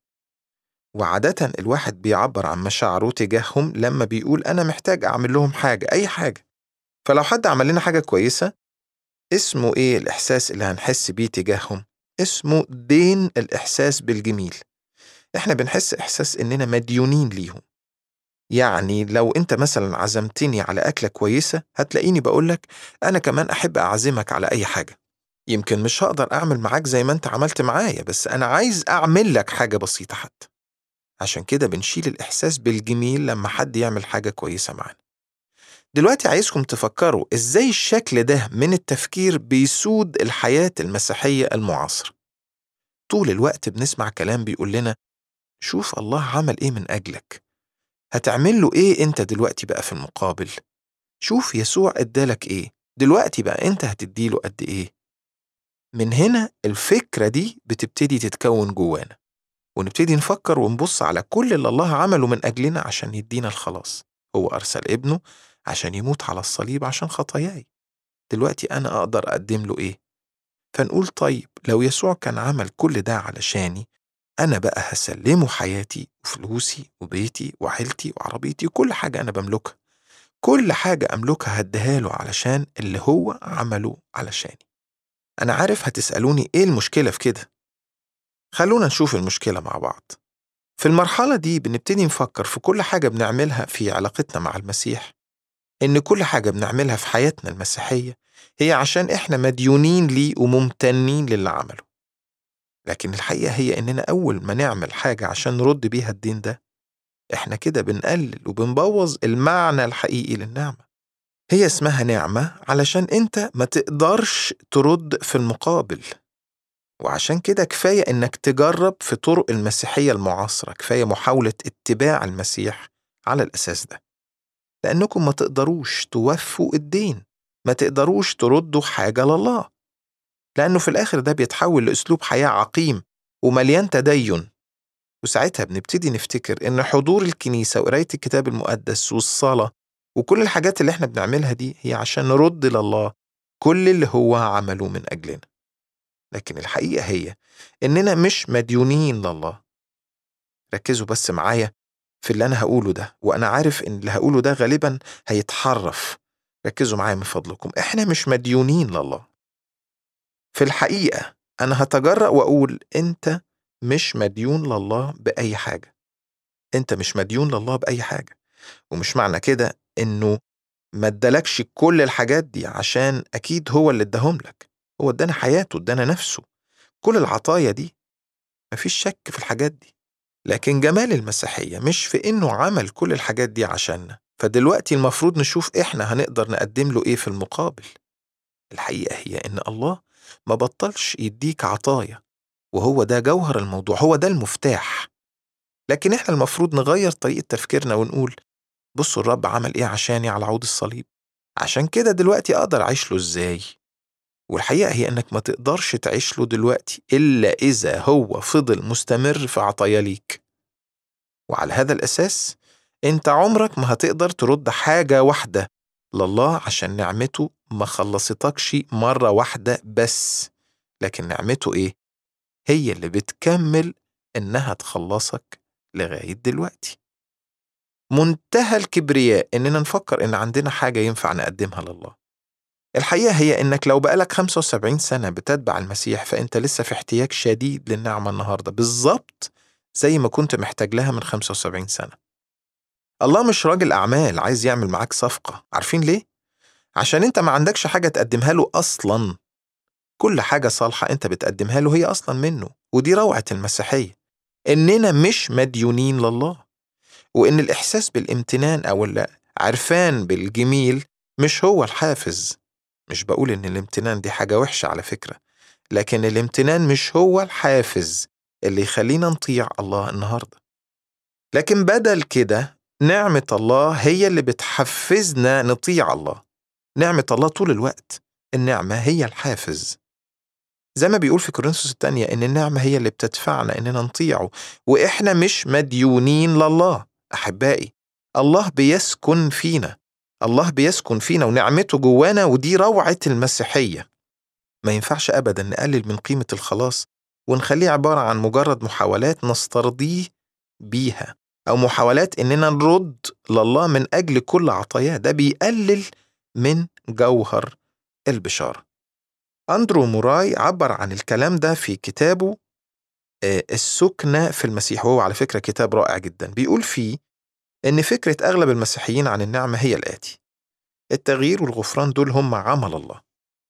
وعادة الواحد بيعبر عن مشاعره تجاههم لما بيقول أنا محتاج أعمل لهم حاجة أي حاجة فلو حد عمل لنا حاجة كويسة اسمه إيه الإحساس اللي هنحس بيه تجاههم؟ اسمه دين الإحساس بالجميل إحنا بنحس إحساس إننا مديونين ليهم يعني لو أنت مثلا عزمتني على أكلة كويسة هتلاقيني بقولك أنا كمان أحب أعزمك على أي حاجة يمكن مش هقدر أعمل معاك زي ما أنت عملت معايا بس أنا عايز أعمل لك حاجة بسيطة حتى عشان كده بنشيل الإحساس بالجميل لما حد يعمل حاجة كويسة معانا دلوقتي عايزكم تفكروا إزاي الشكل ده من التفكير بيسود الحياة المسيحية المعاصرة طول الوقت بنسمع كلام بيقول لنا شوف الله عمل إيه من أجلك هتعمل له إيه أنت دلوقتي بقى في المقابل شوف يسوع ادالك إيه دلوقتي بقى أنت هتديله قد إيه من هنا الفكرة دي بتبتدي تتكون جوانا ونبتدي نفكر ونبص على كل اللي الله عمله من أجلنا عشان يدينا الخلاص هو أرسل ابنه عشان يموت على الصليب عشان خطاياي دلوقتي أنا أقدر أقدم له إيه فنقول طيب لو يسوع كان عمل كل ده علشاني أنا بقى هسلمه حياتي وفلوسي وبيتي وعيلتي وعربيتي وكل حاجة أنا بملكها كل حاجة أملكها هديها له علشان اللي هو عمله علشاني أنا عارف هتسألوني إيه المشكلة في كده خلونا نشوف المشكلة مع بعض في المرحلة دي بنبتدي نفكر في كل حاجة بنعملها في علاقتنا مع المسيح إن كل حاجة بنعملها في حياتنا المسيحية هي عشان إحنا مديونين ليه وممتنين للي عمله لكن الحقيقة هي إننا أول ما نعمل حاجة عشان نرد بيها الدين ده إحنا كده بنقلل وبنبوظ المعنى الحقيقي للنعمة هي اسمها نعمة علشان أنت ما تقدرش ترد في المقابل وعشان كده كفاية إنك تجرب في طرق المسيحية المعاصرة كفاية محاولة اتباع المسيح على الأساس ده لأنكم ما تقدروش توفوا الدين ما تقدروش تردوا حاجة لله لأنه في الآخر ده بيتحول لأسلوب حياة عقيم ومليان تدين وساعتها بنبتدي نفتكر إن حضور الكنيسة وقراية الكتاب المقدس والصلاة وكل الحاجات اللي احنا بنعملها دي هي عشان نرد لله كل اللي هو عمله من أجلنا لكن الحقيقة هي إننا مش مديونين لله ركزوا بس معايا في اللي أنا هقوله ده وأنا عارف إن اللي هقوله ده غالبا هيتحرف ركزوا معايا من فضلكم إحنا مش مديونين لله في الحقيقة أنا هتجرأ وأقول أنت مش مديون لله بأي حاجة أنت مش مديون لله بأي حاجة ومش معنى كده إنه ما ادالكش كل الحاجات دي عشان أكيد هو اللي اداهم لك هو ادانا حياته ادانا نفسه كل العطايا دي مفيش شك في الحاجات دي لكن جمال المسيحية مش في إنه عمل كل الحاجات دي عشاننا فدلوقتي المفروض نشوف إحنا هنقدر نقدم له إيه في المقابل الحقيقة هي إن الله ما بطلش يديك عطايا وهو ده جوهر الموضوع هو ده المفتاح لكن إحنا المفروض نغير طريقة تفكيرنا ونقول بصوا الرب عمل إيه عشاني على عود الصليب عشان كده دلوقتي أقدر أعيش له إزاي والحقيقة هي إنك ما تقدرش تعيش له دلوقتي إلا إذا هو فضل مستمر في عطايا ليك وعلى هذا الأساس أنت عمرك ما هتقدر ترد حاجة واحدة لله عشان نعمته ما خلصتكش مرة واحدة بس لكن نعمته إيه؟ هي اللي بتكمل إنها تخلصك لغاية دلوقتي منتهى الكبرياء إننا نفكر إن عندنا حاجة ينفع نقدمها لله الحقيقة هي إنك لو بقالك 75 سنة بتتبع المسيح فأنت لسه في احتياج شديد للنعمة النهاردة بالظبط زي ما كنت محتاج لها من 75 سنة الله مش راجل أعمال عايز يعمل معاك صفقة عارفين ليه؟ عشان أنت ما عندكش حاجة تقدمها له أصلا كل حاجة صالحة أنت بتقدمها له هي أصلا منه ودي روعة المسيحية إننا مش مديونين لله وإن الإحساس بالامتنان أو العرفان بالجميل مش هو الحافز مش بقول إن الامتنان دي حاجة وحشة على فكرة لكن الامتنان مش هو الحافز اللي يخلينا نطيع الله النهاردة لكن بدل كده نعمة الله هي اللي بتحفزنا نطيع الله نعمة الله طول الوقت النعمة هي الحافز زي ما بيقول في كورنثوس الثانية إن النعمة هي اللي بتدفعنا إننا نطيعه وإحنا مش مديونين لله أحبائي الله بيسكن فينا الله بيسكن فينا ونعمته جوانا ودي روعة المسيحية ما ينفعش أبدا نقلل من قيمة الخلاص ونخليه عبارة عن مجرد محاولات نسترضيه بيها أو محاولات إننا نرد لله من أجل كل عطاياه ده بيقلل من جوهر البشارة أندرو موراي عبر عن الكلام ده في كتابه السكنة في المسيح وهو على فكرة كتاب رائع جدا بيقول فيه إن فكرة أغلب المسيحيين عن النعمة هي الآتي التغيير والغفران دول هم عمل الله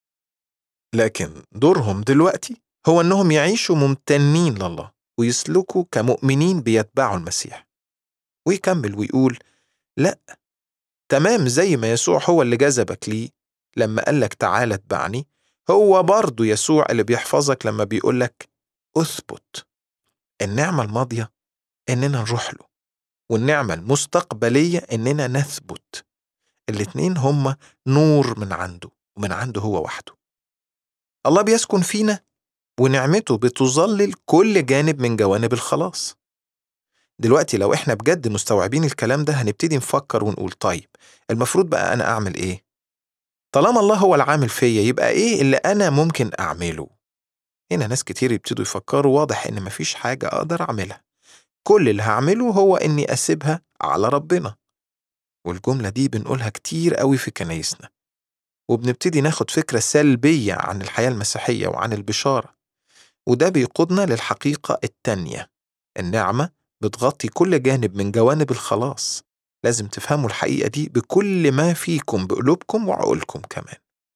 لكن دورهم دلوقتي هو إنهم يعيشوا ممتنين لله ويسلكوا كمؤمنين بيتبعوا المسيح ويكمل ويقول لأ تمام زي ما يسوع هو اللي جذبك ليه لما قالك تعالى اتبعني هو برضه يسوع اللي بيحفظك لما بيقولك اثبت النعمة الماضية إننا نروح له والنعمة المستقبلية إننا نثبت الاتنين هما نور من عنده ومن عنده هو وحده الله بيسكن فينا ونعمته بتظلل كل جانب من جوانب الخلاص دلوقتي لو احنا بجد مستوعبين الكلام ده هنبتدي نفكر ونقول طيب المفروض بقى أنا أعمل إيه؟ طالما الله هو العامل فيا يبقى إيه اللي أنا ممكن أعمله؟ هنا ناس كتير يبتدوا يفكروا واضح إن مفيش حاجة أقدر أعملها كل اللي هعمله هو إني أسيبها على ربنا والجملة دي بنقولها كتير قوي في كنايسنا وبنبتدي ناخد فكرة سلبية عن الحياة المسيحية وعن البشارة وده بيقودنا للحقيقة التانية النعمة بتغطي كل جانب من جوانب الخلاص لازم تفهموا الحقيقة دي بكل ما فيكم بقلوبكم وعقولكم كمان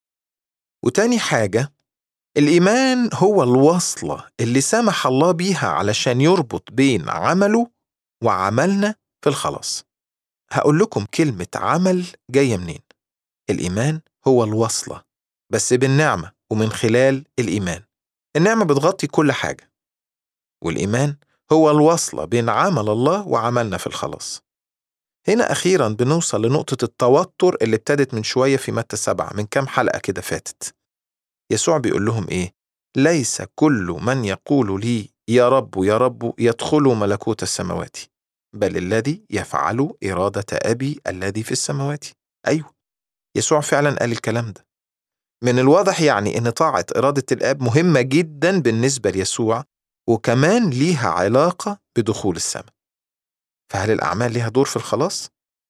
وتاني حاجة الإيمان هو الوصلة اللي سمح الله بيها علشان يربط بين عمله وعملنا في الخلاص هقول لكم كلمة عمل جاية منين الإيمان هو الوصلة بس بالنعمة ومن خلال الإيمان النعمة بتغطي كل حاجة والإيمان هو الوصلة بين عمل الله وعملنا في الخلاص هنا أخيرا بنوصل لنقطة التوتر اللي ابتدت من شوية في متى سبعة من كام حلقة كده فاتت يسوع بيقول لهم إيه؟ ليس كل من يقول لي يا رب يا رب يدخل ملكوت السماوات بل الذي يفعل إرادة أبي الذي في السماوات أيوه يسوع فعلا قال الكلام ده من الواضح يعني إن طاعة إرادة الآب مهمة جدا بالنسبة ليسوع وكمان ليها علاقة بدخول السماء فهل الأعمال ليها دور في الخلاص؟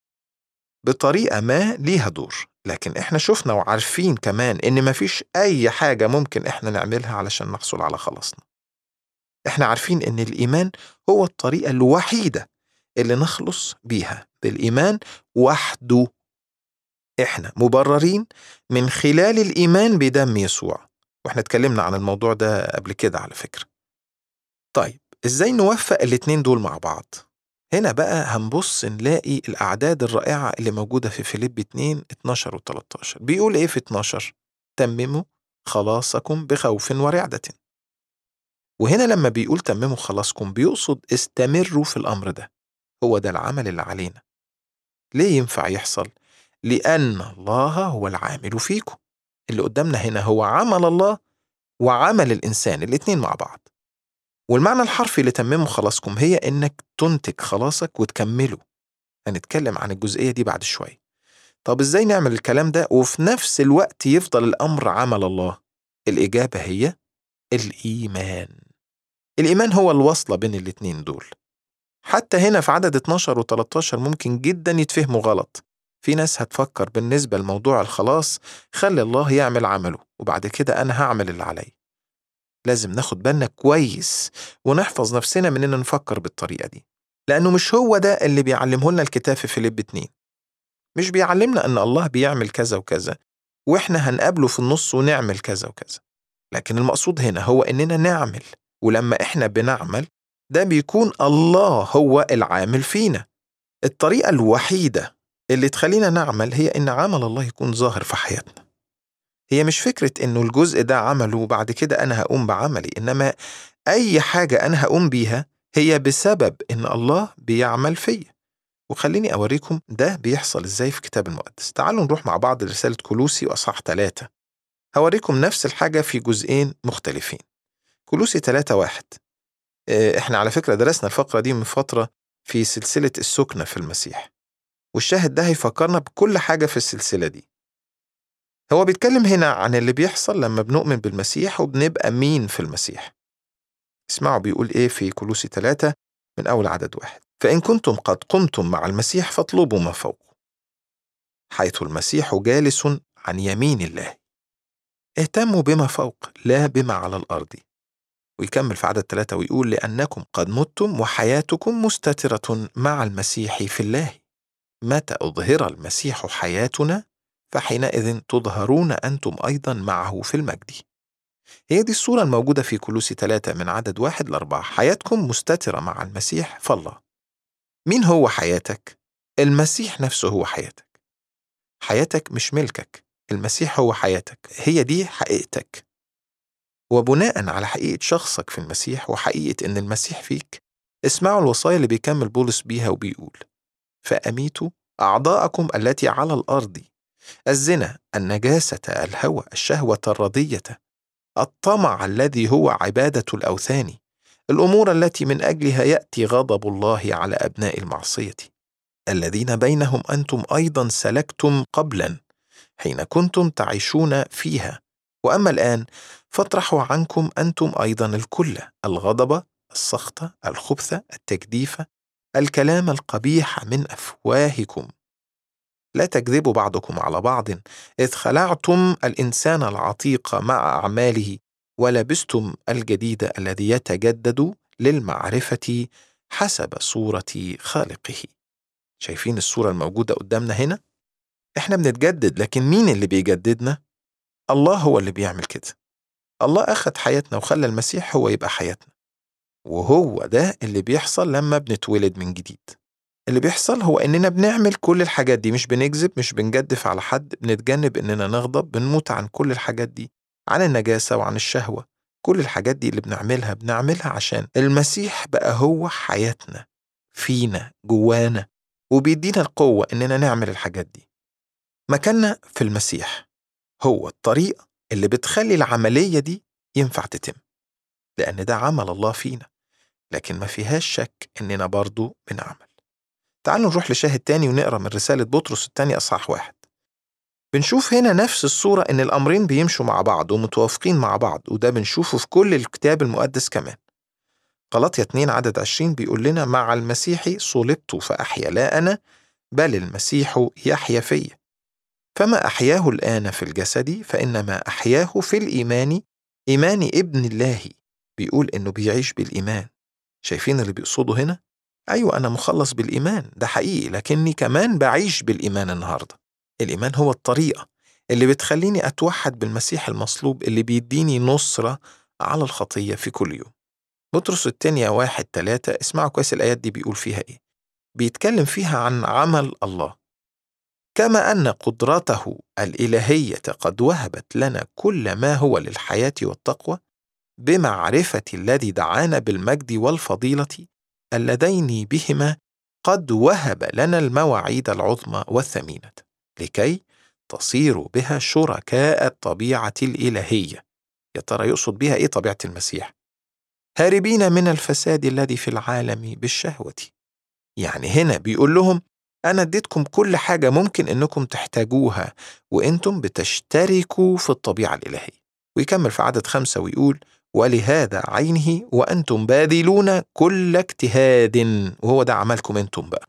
بطريقة ما ليها دور لكن إحنا شفنا وعارفين كمان إن مفيش أي حاجة ممكن إحنا نعملها علشان نحصل على خلاصنا إحنا عارفين إن الإيمان هو الطريقة الوحيدة اللي نخلص بيها بالإيمان وحده إحنا مبررين من خلال الإيمان بدم يسوع وإحنا اتكلمنا عن الموضوع ده قبل كده على فكرة طيب إزاي نوفق الاتنين دول مع بعض؟ هنا بقى هنبص نلاقي الأعداد الرائعة اللي موجودة في فيليب 2 12 و 13 بيقول إيه في 12 تمموا خلاصكم بخوف ورعدة وهنا لما بيقول تمموا خلاصكم بيقصد استمروا في الأمر ده هو ده العمل اللي علينا ليه ينفع يحصل؟ لأن الله هو العامل فيكم اللي قدامنا هنا هو عمل الله وعمل الإنسان الاتنين مع بعض والمعنى الحرفي لتمموا خلاصكم هي إنك تنتج خلاصك وتكمله هنتكلم عن الجزئية دي بعد شوية طب إزاي نعمل الكلام ده وفي نفس الوقت يفضل الأمر عمل الله الإجابة هي الإيمان الإيمان هو الوصلة بين الاتنين دول حتى هنا في عدد 12 و 13 ممكن جدا يتفهموا غلط في ناس هتفكر بالنسبة لموضوع الخلاص خلي الله يعمل عمله وبعد كده أنا هعمل اللي عليا لازم ناخد بالنا كويس ونحفظ نفسنا من إن نفكر بالطريقة دي لأنه مش هو ده اللي بيعلمه لنا الكتاب في فيليب 2 مش بيعلمنا أن الله بيعمل كذا وكذا وإحنا هنقابله في النص ونعمل كذا وكذا لكن المقصود هنا هو إننا نعمل ولما إحنا بنعمل ده بيكون الله هو العامل فينا الطريقة الوحيدة اللي تخلينا نعمل هي إن عمل الله يكون ظاهر في حياتنا هي مش فكرة إنه الجزء ده عمله وبعد كده أنا هقوم بعملي إنما أي حاجة أنا هقوم بيها هي بسبب إن الله بيعمل فيا وخليني أوريكم ده بيحصل إزاي في الكتاب المقدس تعالوا نروح مع بعض لرسالة كولوسي وأصحاح ثلاثة هوريكم نفس الحاجة في جزئين مختلفين كولوسي ثلاثة واحد إحنا على فكرة درسنا الفقرة دي من فترة في سلسلة السكنة في المسيح والشاهد ده هيفكرنا بكل حاجة في السلسلة دي هو بيتكلم هنا عن اللي بيحصل لما بنؤمن بالمسيح وبنبقى مين في المسيح اسمعوا بيقول ايه في كولوسي ثلاثة من أول عدد واحد فإن كنتم قد قمتم مع المسيح فاطلبوا ما فوق حيث المسيح جالس عن يمين الله اهتموا بما فوق لا بما على الأرض ويكمل في عدد ثلاثة ويقول لأنكم قد متم وحياتكم مستترة مع المسيح في الله متى أظهر المسيح حياتنا فحينئذ تظهرون أنتم أيضا معه في المجد هي دي الصورة الموجودة في كلوسي ثلاثة من عدد واحد لأربعة حياتكم مستترة مع المسيح فالله مين هو حياتك؟ المسيح نفسه هو حياتك حياتك مش ملكك المسيح هو حياتك هي دي حقيقتك وبناء على حقيقة شخصك في المسيح وحقيقة إن المسيح فيك اسمعوا الوصايا اللي بيكمل بولس بيها وبيقول فأميتوا أعضاءكم التي على الأرض الزنا النجاسة الهوى الشهوة الرضية الطمع الذي هو عبادة الأوثان الأمور التي من أجلها يأتي غضب الله على أبناء المعصية الذين بينهم أنتم أيضا سلكتم قبلا حين كنتم تعيشون فيها وأما الآن فاطرحوا عنكم أنتم أيضا الكل الغضب السخط الخبث التجديف الكلام القبيح من أفواهكم لا تكذبوا بعضكم على بعض إذ خلعتم الإنسان العتيق مع أعماله ولبستم الجديد الذي يتجدد للمعرفة حسب صورة خالقه شايفين الصورة الموجودة قدامنا هنا؟ إحنا بنتجدد لكن مين اللي بيجددنا؟ الله هو اللي بيعمل كده الله أخد حياتنا وخلى المسيح هو يبقى حياتنا وهو ده اللي بيحصل لما بنتولد من جديد اللي بيحصل هو إننا بنعمل كل الحاجات دي مش بنكذب مش بنجدف على حد بنتجنب إننا نغضب بنموت عن كل الحاجات دي عن النجاسة وعن الشهوة كل الحاجات دي اللي بنعملها بنعملها عشان المسيح بقى هو حياتنا فينا جوانا وبيدينا القوة إننا نعمل الحاجات دي مكاننا في المسيح هو الطريقة اللي بتخلي العملية دي ينفع تتم لأن ده عمل الله فينا لكن ما فيهاش شك إننا برضو بنعمل تعالوا نروح لشاهد تاني ونقرا من رسالة بطرس التاني أصحاح واحد بنشوف هنا نفس الصورة إن الأمرين بيمشوا مع بعض ومتوافقين مع بعض وده بنشوفه في كل الكتاب المقدس كمان غلطية 2 عدد 20 بيقول لنا مع المسيح صلبت فأحيا لا أنا بل المسيح يحيا فيا فما أحياه الآن في الجسد فإنما أحياه في الإيمان إيمان ابن الله بيقول إنه بيعيش بالإيمان شايفين اللي بيقصده هنا؟ أيوة أنا مخلص بالإيمان ده حقيقي لكني كمان بعيش بالإيمان النهاردة الإيمان هو الطريقة اللي بتخليني أتوحد بالمسيح المصلوب اللي بيديني نصرة على الخطية في كل يوم بطرس التانية واحد تلاتة اسمعوا كويس الآيات دي بيقول فيها إيه بيتكلم فيها عن عمل الله كما أن قدرته الإلهية قد وهبت لنا كل ما هو للحياة والتقوى بمعرفة الذي دعانا بالمجد والفضيلة اللذين بهما قد وهب لنا المواعيد العظمى والثمينة لكي تصيروا بها شركاء الطبيعة الإلهية يا ترى يقصد بها إيه طبيعة المسيح؟ هاربين من الفساد الذي في العالم بالشهوة يعني هنا بيقول لهم أنا اديتكم كل حاجة ممكن إنكم تحتاجوها وإنتم بتشتركوا في الطبيعة الإلهية ويكمل في عدد خمسة ويقول ولهذا عينه وأنتم باذلون كل اجتهاد وهو ده عملكم أنتم بقى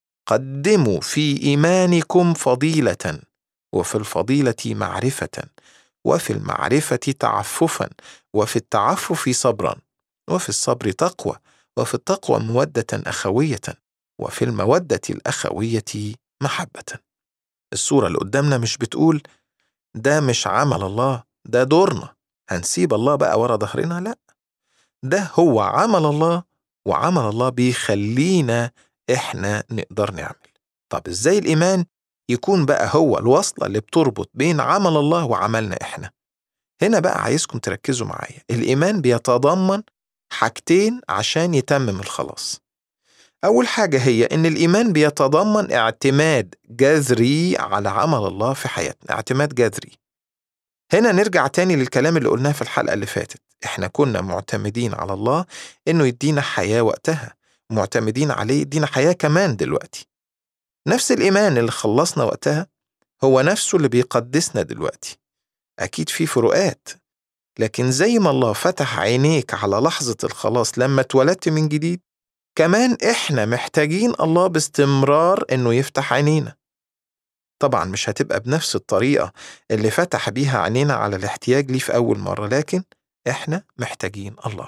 قدموا في إيمانكم فضيلة وفي الفضيلة معرفة وفي المعرفة تعففا وفي التعفف صبرا وفي الصبر تقوى وفي التقوى مودة أخوية وفي المودة الأخوية محبة. الصورة اللي قدامنا مش بتقول ده مش عمل الله ده دورنا هنسيب الله بقى ورا ظهرنا لا ده هو عمل الله وعمل الله بيخلينا احنا نقدر نعمل طب ازاي الايمان يكون بقى هو الوصلة اللي بتربط بين عمل الله وعملنا احنا هنا بقى عايزكم تركزوا معايا الإيمان بيتضمن حاجتين عشان يتمم الخلاص أول حاجة هي إن الإيمان بيتضمن اعتماد جذري على عمل الله في حياتنا اعتماد جذري هنا نرجع تاني للكلام اللي قلناه في الحلقة اللي فاتت إحنا كنا معتمدين على الله إنه يدينا حياة وقتها معتمدين عليه يدينا حياة كمان دلوقتي نفس الإيمان اللي خلصنا وقتها هو نفسه اللي بيقدسنا دلوقتي أكيد في فروقات لكن زي ما الله فتح عينيك على لحظة الخلاص لما اتولدت من جديد كمان إحنا محتاجين الله باستمرار إنه يفتح عينينا طبعا مش هتبقى بنفس الطريقة اللي فتح بيها عينينا على الاحتياج ليه في أول مرة لكن إحنا محتاجين الله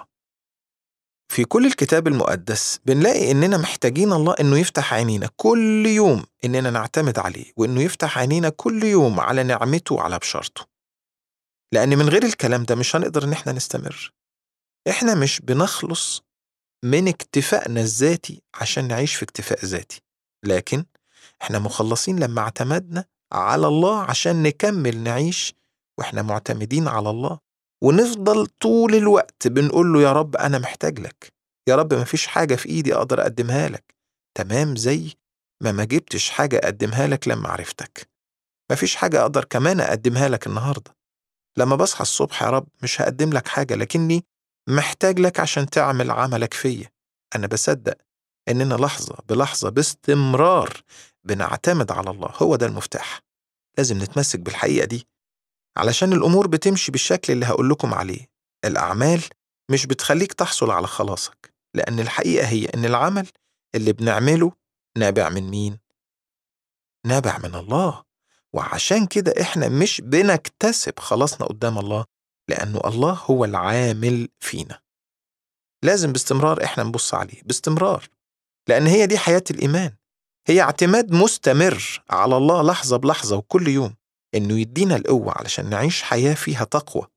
في كل الكتاب المقدس بنلاقي إننا محتاجين الله إنه يفتح عينينا كل يوم إننا نعتمد عليه وإنه يفتح عينينا كل يوم على نعمته وعلى بشارته لأن من غير الكلام ده مش هنقدر إن إحنا نستمر إحنا مش بنخلص من اكتفائنا الذاتي عشان نعيش في اكتفاء ذاتي لكن إحنا مخلصين لما اعتمدنا على الله عشان نكمل نعيش وإحنا معتمدين على الله ونفضل طول الوقت بنقول له يا رب أنا محتاج لك يا رب مفيش حاجة في إيدي أقدر أقدمها لك تمام زي ما ما جبتش حاجة أقدمها لك لما عرفتك مفيش حاجة أقدر كمان أقدمها لك النهاردة لما بصحى الصبح يا رب مش هقدم لك حاجة لكني محتاج لك عشان تعمل عملك فيا أنا بصدق إننا لحظة بلحظة باستمرار بنعتمد على الله هو ده المفتاح لازم نتمسك بالحقيقة دي علشان الأمور بتمشي بالشكل اللي هقول لكم عليه الأعمال مش بتخليك تحصل على خلاصك لأن الحقيقة هي إن العمل اللي بنعمله نابع من مين؟ نابع من الله وعشان كده إحنا مش بنكتسب خلاصنا قدام الله لأنه الله هو العامل فينا لازم باستمرار إحنا نبص عليه باستمرار لأن هي دي حياة الإيمان هي اعتماد مستمر على الله لحظة بلحظة وكل يوم إنه يدينا القوة علشان نعيش حياة فيها تقوى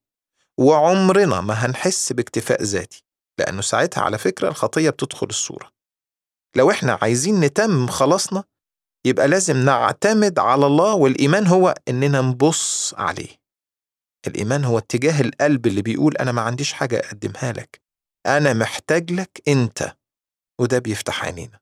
وعمرنا ما هنحس باكتفاء ذاتي لأنه ساعتها على فكرة الخطية بتدخل الصورة لو إحنا عايزين نتمم خلاصنا يبقى لازم نعتمد على الله والإيمان هو إننا نبص عليه الإيمان هو اتجاه القلب اللي بيقول أنا ما عنديش حاجة أقدمها لك أنا محتاج لك أنت وده بيفتح عينينا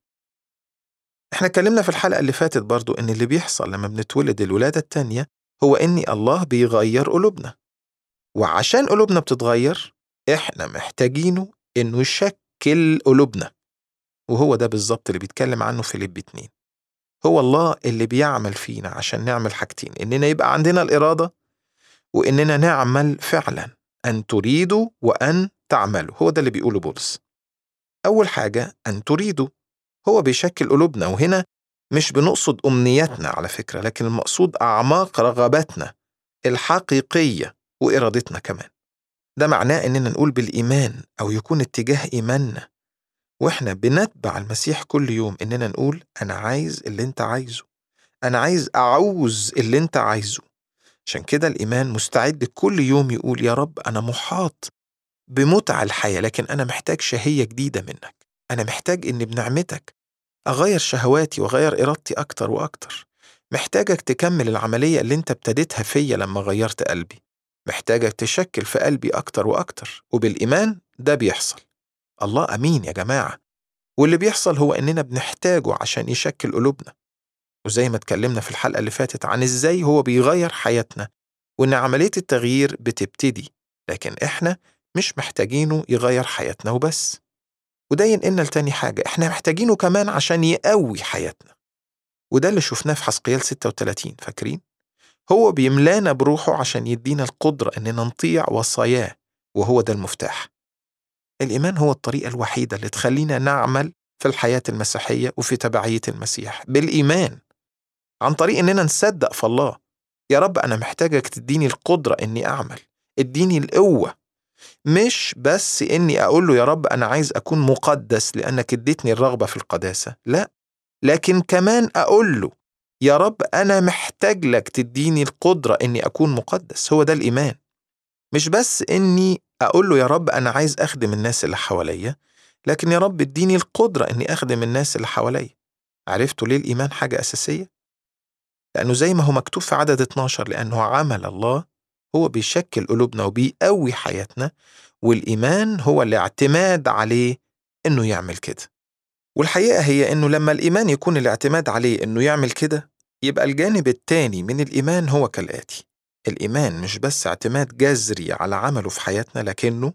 احنا اتكلمنا في الحلقة اللي فاتت برضو إن اللي بيحصل لما بنتولد الولادة التانية هو إن الله بيغير قلوبنا وعشان قلوبنا بتتغير إحنا محتاجينه إنه يشكل قلوبنا وهو ده بالظبط اللي بيتكلم عنه فيليب 2 هو الله اللي بيعمل فينا عشان نعمل حاجتين إننا يبقى عندنا الإرادة وإننا نعمل فعلا أن تريدوا وأن تعملوا هو ده اللي بيقوله بولس أول حاجة أن تريدوا هو بيشكل قلوبنا وهنا مش بنقصد أمنياتنا على فكرة لكن المقصود أعماق رغباتنا الحقيقية وإرادتنا كمان ده معناه إننا نقول بالإيمان أو يكون اتجاه إيماننا وإحنا بنتبع المسيح كل يوم إننا نقول أنا عايز اللي أنت عايزه أنا عايز أعوز اللي أنت عايزه عشان كده الإيمان مستعد كل يوم يقول يا رب أنا محاط بمتع الحياة لكن أنا محتاج شهية جديدة منك أنا محتاج إن بنعمتك أغير شهواتي وأغير إرادتي أكتر وأكتر محتاجك تكمل العملية اللي أنت ابتديتها فيا لما غيرت قلبي محتاجك تشكل في قلبي أكتر وأكتر وبالإيمان ده بيحصل الله أمين يا جماعة واللي بيحصل هو إننا بنحتاجه عشان يشكل قلوبنا وزي ما اتكلمنا في الحلقة اللي فاتت عن إزاي هو بيغير حياتنا وإن عملية التغيير بتبتدي لكن إحنا مش محتاجينه يغير حياتنا وبس وده ينقلنا لتاني حاجة إحنا محتاجينه كمان عشان يقوي حياتنا وده اللي شفناه في حسقيال 36 فاكرين؟ هو بيملانا بروحه عشان يدينا القدرة إننا نطيع وصاياه وهو ده المفتاح الإيمان هو الطريقة الوحيدة اللي تخلينا نعمل في الحياة المسيحية وفي تبعية المسيح بالإيمان عن طريق إننا نصدق في الله يا رب أنا محتاجك تديني القدرة إني أعمل اديني القوة مش بس إني أقول له يا رب أنا عايز أكون مقدس لأنك اديتني الرغبة في القداسة لا لكن كمان أقول له يا رب أنا محتاج لك تديني القدرة إني أكون مقدس هو ده الإيمان مش بس إني أقول له يا رب أنا عايز أخدم الناس اللي حواليا لكن يا رب اديني القدرة إني أخدم الناس اللي حواليا عرفتوا ليه الإيمان حاجة أساسية؟ لأنه زي ما هو مكتوب في عدد 12 لأنه عمل الله هو بيشكل قلوبنا وبيقوي حياتنا والإيمان هو الاعتماد عليه إنه يعمل كده والحقيقة هي إنه لما الإيمان يكون الاعتماد عليه إنه يعمل كده يبقى الجانب التاني من الإيمان هو كالآتي الإيمان مش بس اعتماد جذري على عمله في حياتنا لكنه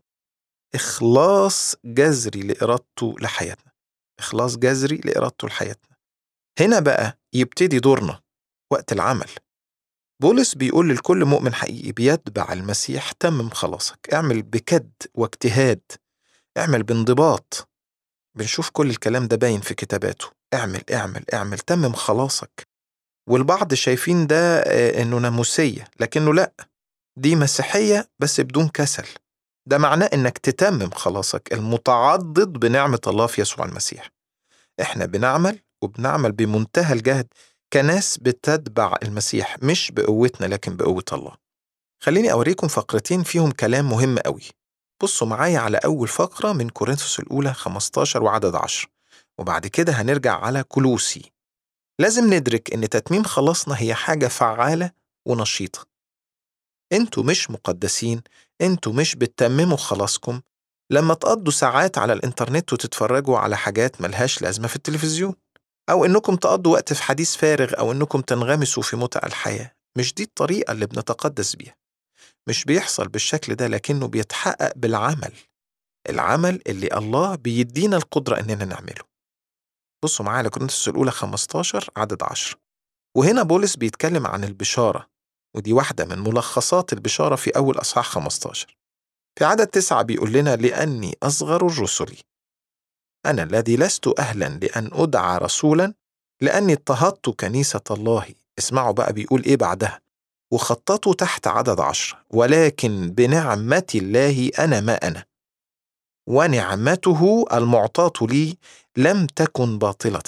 إخلاص جذري لإرادته لحياتنا إخلاص جذري لإرادته لحياتنا هنا بقى يبتدي دورنا وقت العمل بولس بيقول لكل مؤمن حقيقي بيتبع المسيح تمم خلاصك اعمل بكد واجتهاد اعمل بانضباط بنشوف كل الكلام ده باين في كتاباته اعمل اعمل اعمل تمم خلاصك والبعض شايفين ده انه ناموسية لكنه لا دي مسيحية بس بدون كسل ده معناه انك تتمم خلاصك المتعضد بنعمة الله في يسوع المسيح احنا بنعمل وبنعمل بمنتهى الجهد كناس بتتبع المسيح مش بقوتنا لكن بقوة الله خليني أوريكم فقرتين فيهم كلام مهم قوي بصوا معايا على أول فقرة من كورنثوس الأولى 15 وعدد 10 وبعد كده هنرجع على كلوسي لازم ندرك إن تتميم خلاصنا هي حاجة فعالة ونشيطة انتوا مش مقدسين انتوا مش بتتمموا خلاصكم لما تقضوا ساعات على الإنترنت وتتفرجوا على حاجات ملهاش لازمة في التلفزيون أو إنكم تقضوا وقت في حديث فارغ أو إنكم تنغمسوا في متع الحياة مش دي الطريقة اللي بنتقدس بيها مش بيحصل بالشكل ده لكنه بيتحقق بالعمل العمل اللي الله بيدينا القدرة إننا نعمله بصوا معايا لكورنثوس الأولى 15 عدد 10 وهنا بولس بيتكلم عن البشارة ودي واحدة من ملخصات البشارة في أول أصحاح 15 في عدد تسعة بيقول لنا لأني أصغر الرسل أنا الذي لست أهلا لأن أدعى رسولا لأني اضطهدت كنيسة الله اسمعوا بقى بيقول إيه بعدها وخططوا تحت عدد عشر ولكن بنعمة الله أنا ما أنا ونعمته المعطاة لي لم تكن باطلة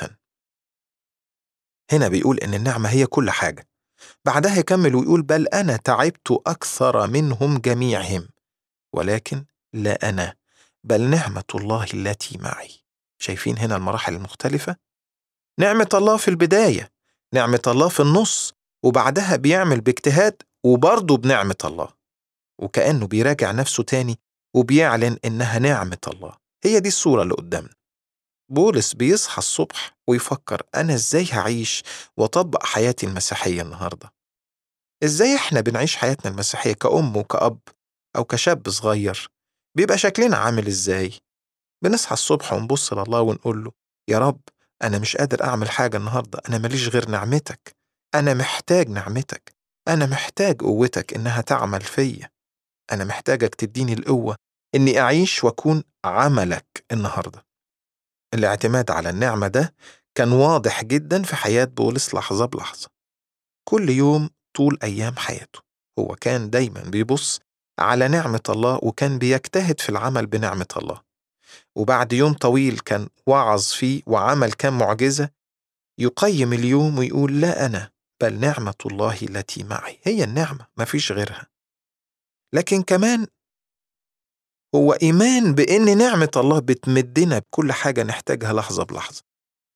هنا بيقول إن النعمة هي كل حاجة بعدها يكمل ويقول بل أنا تعبت أكثر منهم جميعهم ولكن لا أنا بل نعمة الله التي معي شايفين هنا المراحل المختلفة نعمة الله في البداية نعمة الله في النص وبعدها بيعمل باجتهاد وبرضه بنعمة الله وكأنه بيراجع نفسه تاني وبيعلن إنها نعمة الله هي دي الصورة اللي قدامنا بولس بيصحى الصبح ويفكر أنا إزاي هعيش وأطبق حياتي المسيحية النهاردة إزاي إحنا بنعيش حياتنا المسيحية كأم وكأب أو كشاب صغير بيبقى شكلنا عامل إزاي بنصحى الصبح ونبص لله ونقول له يا رب أنا مش قادر أعمل حاجة النهاردة أنا ماليش غير نعمتك أنا محتاج نعمتك أنا محتاج قوتك إنها تعمل فيا أنا محتاجك تديني القوة إني أعيش وأكون عملك النهاردة الاعتماد على النعمة ده كان واضح جدا في حياة بولس لحظة بلحظة كل يوم طول أيام حياته هو كان دايما بيبص على نعمة الله وكان بيجتهد في العمل بنعمة الله وبعد يوم طويل كان وعظ فيه وعمل كام معجزة يقيم اليوم ويقول لا أنا بل نعمة الله التي معي هي النعمة ما فيش غيرها لكن كمان هو إيمان بإن نعمة الله بتمدنا بكل حاجة نحتاجها لحظة بلحظة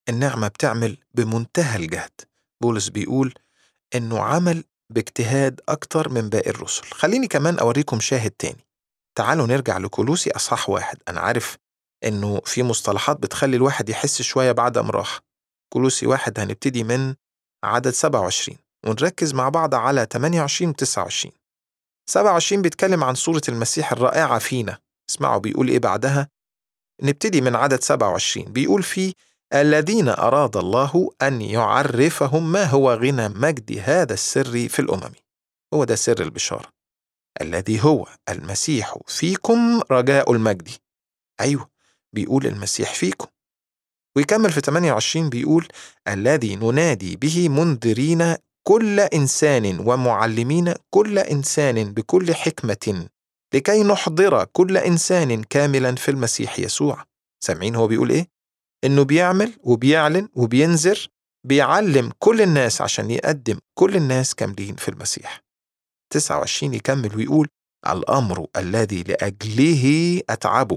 النعمة بتعمل بمنتهى الجهد بولس بيقول إنه عمل باجتهاد أكتر من باقي الرسل خليني كمان أوريكم شاهد تاني تعالوا نرجع لكولوسي أصحاح واحد أنا عارف إنه في مصطلحات بتخلي الواحد يحس شوية بعد راحة كولوسي واحد هنبتدي من عدد 27 ونركز مع بعض على 28 و 29 27 بيتكلم عن صورة المسيح الرائعة فينا اسمعوا بيقول إيه بعدها نبتدي من عدد 27 بيقول فيه الذين أراد الله أن يعرفهم ما هو غنى مجد هذا السر في الأمم هو ده سر البشارة الذي هو المسيح فيكم رجاء المجد أيوه بيقول المسيح فيكم ويكمل في 28 بيقول الذي ننادي به منذرين كل إنسان ومعلمين كل إنسان بكل حكمة لكي نحضر كل إنسان كاملا في المسيح يسوع سامعين هو بيقول إيه؟ إنه بيعمل وبيعلن وبينذر بيعلم كل الناس عشان يقدم كل الناس كاملين في المسيح 29 يكمل ويقول الأمر الذي لأجله أتعبه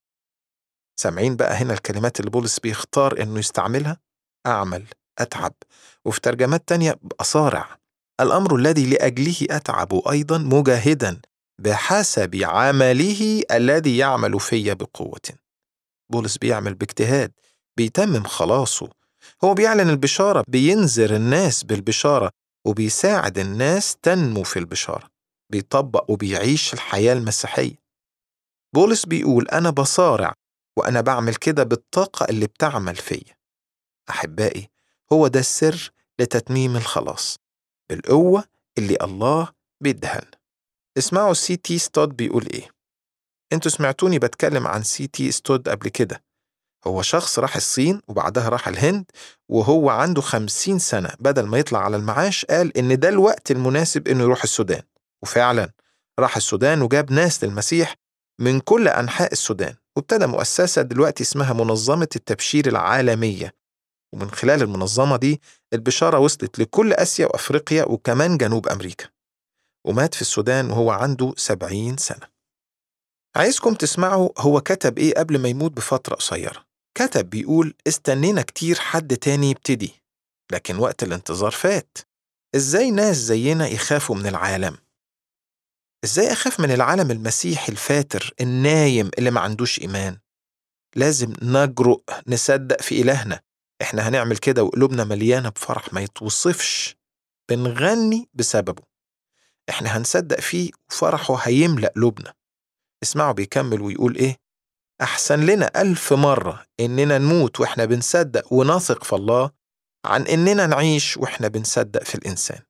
سامعين بقى هنا الكلمات اللي بولس بيختار إنه يستعملها أعمل أتعب وفي ترجمات تانية أصارع الأمر الذي لأجله أتعب أيضا مجاهدا بحسب عمله الذي يعمل في بقوة بولس بيعمل باجتهاد بيتمم خلاصه هو بيعلن البشارة بينذر الناس بالبشارة وبيساعد الناس تنمو في البشارة بيطبق وبيعيش الحياة المسيحية بولس بيقول أنا بصارع وأنا بعمل كده بالطاقة اللي بتعمل فيا أحبائي هو ده السر لتتميم الخلاص بالقوة اللي الله بيديها لنا اسمعوا سي تي ستود بيقول إيه انتوا سمعتوني بتكلم عن سي تي ستود قبل كده هو شخص راح الصين وبعدها راح الهند وهو عنده خمسين سنة بدل ما يطلع على المعاش قال إن ده الوقت المناسب إنه يروح السودان وفعلا راح السودان وجاب ناس للمسيح من كل أنحاء السودان وابتدى مؤسسة دلوقتي اسمها منظمة التبشير العالمية ومن خلال المنظمة دي البشارة وصلت لكل آسيا وأفريقيا وكمان جنوب أمريكا ومات في السودان وهو عنده سبعين سنة عايزكم تسمعوا هو كتب إيه قبل ما يموت بفترة قصيرة كتب بيقول استنينا كتير حد تاني يبتدي لكن وقت الانتظار فات إزاي ناس زينا يخافوا من العالم إزاي أخاف من العالم المسيحي الفاتر النايم اللي ما عندوش إيمان لازم نجرؤ نصدق في إلهنا إحنا هنعمل كده وقلوبنا مليانة بفرح ما يتوصفش بنغني بسببه إحنا هنصدق فيه وفرحه هيملأ قلوبنا اسمعوا بيكمل ويقول إيه أحسن لنا ألف مرة إننا نموت وإحنا بنصدق ونثق في الله عن إننا نعيش وإحنا بنصدق في الإنسان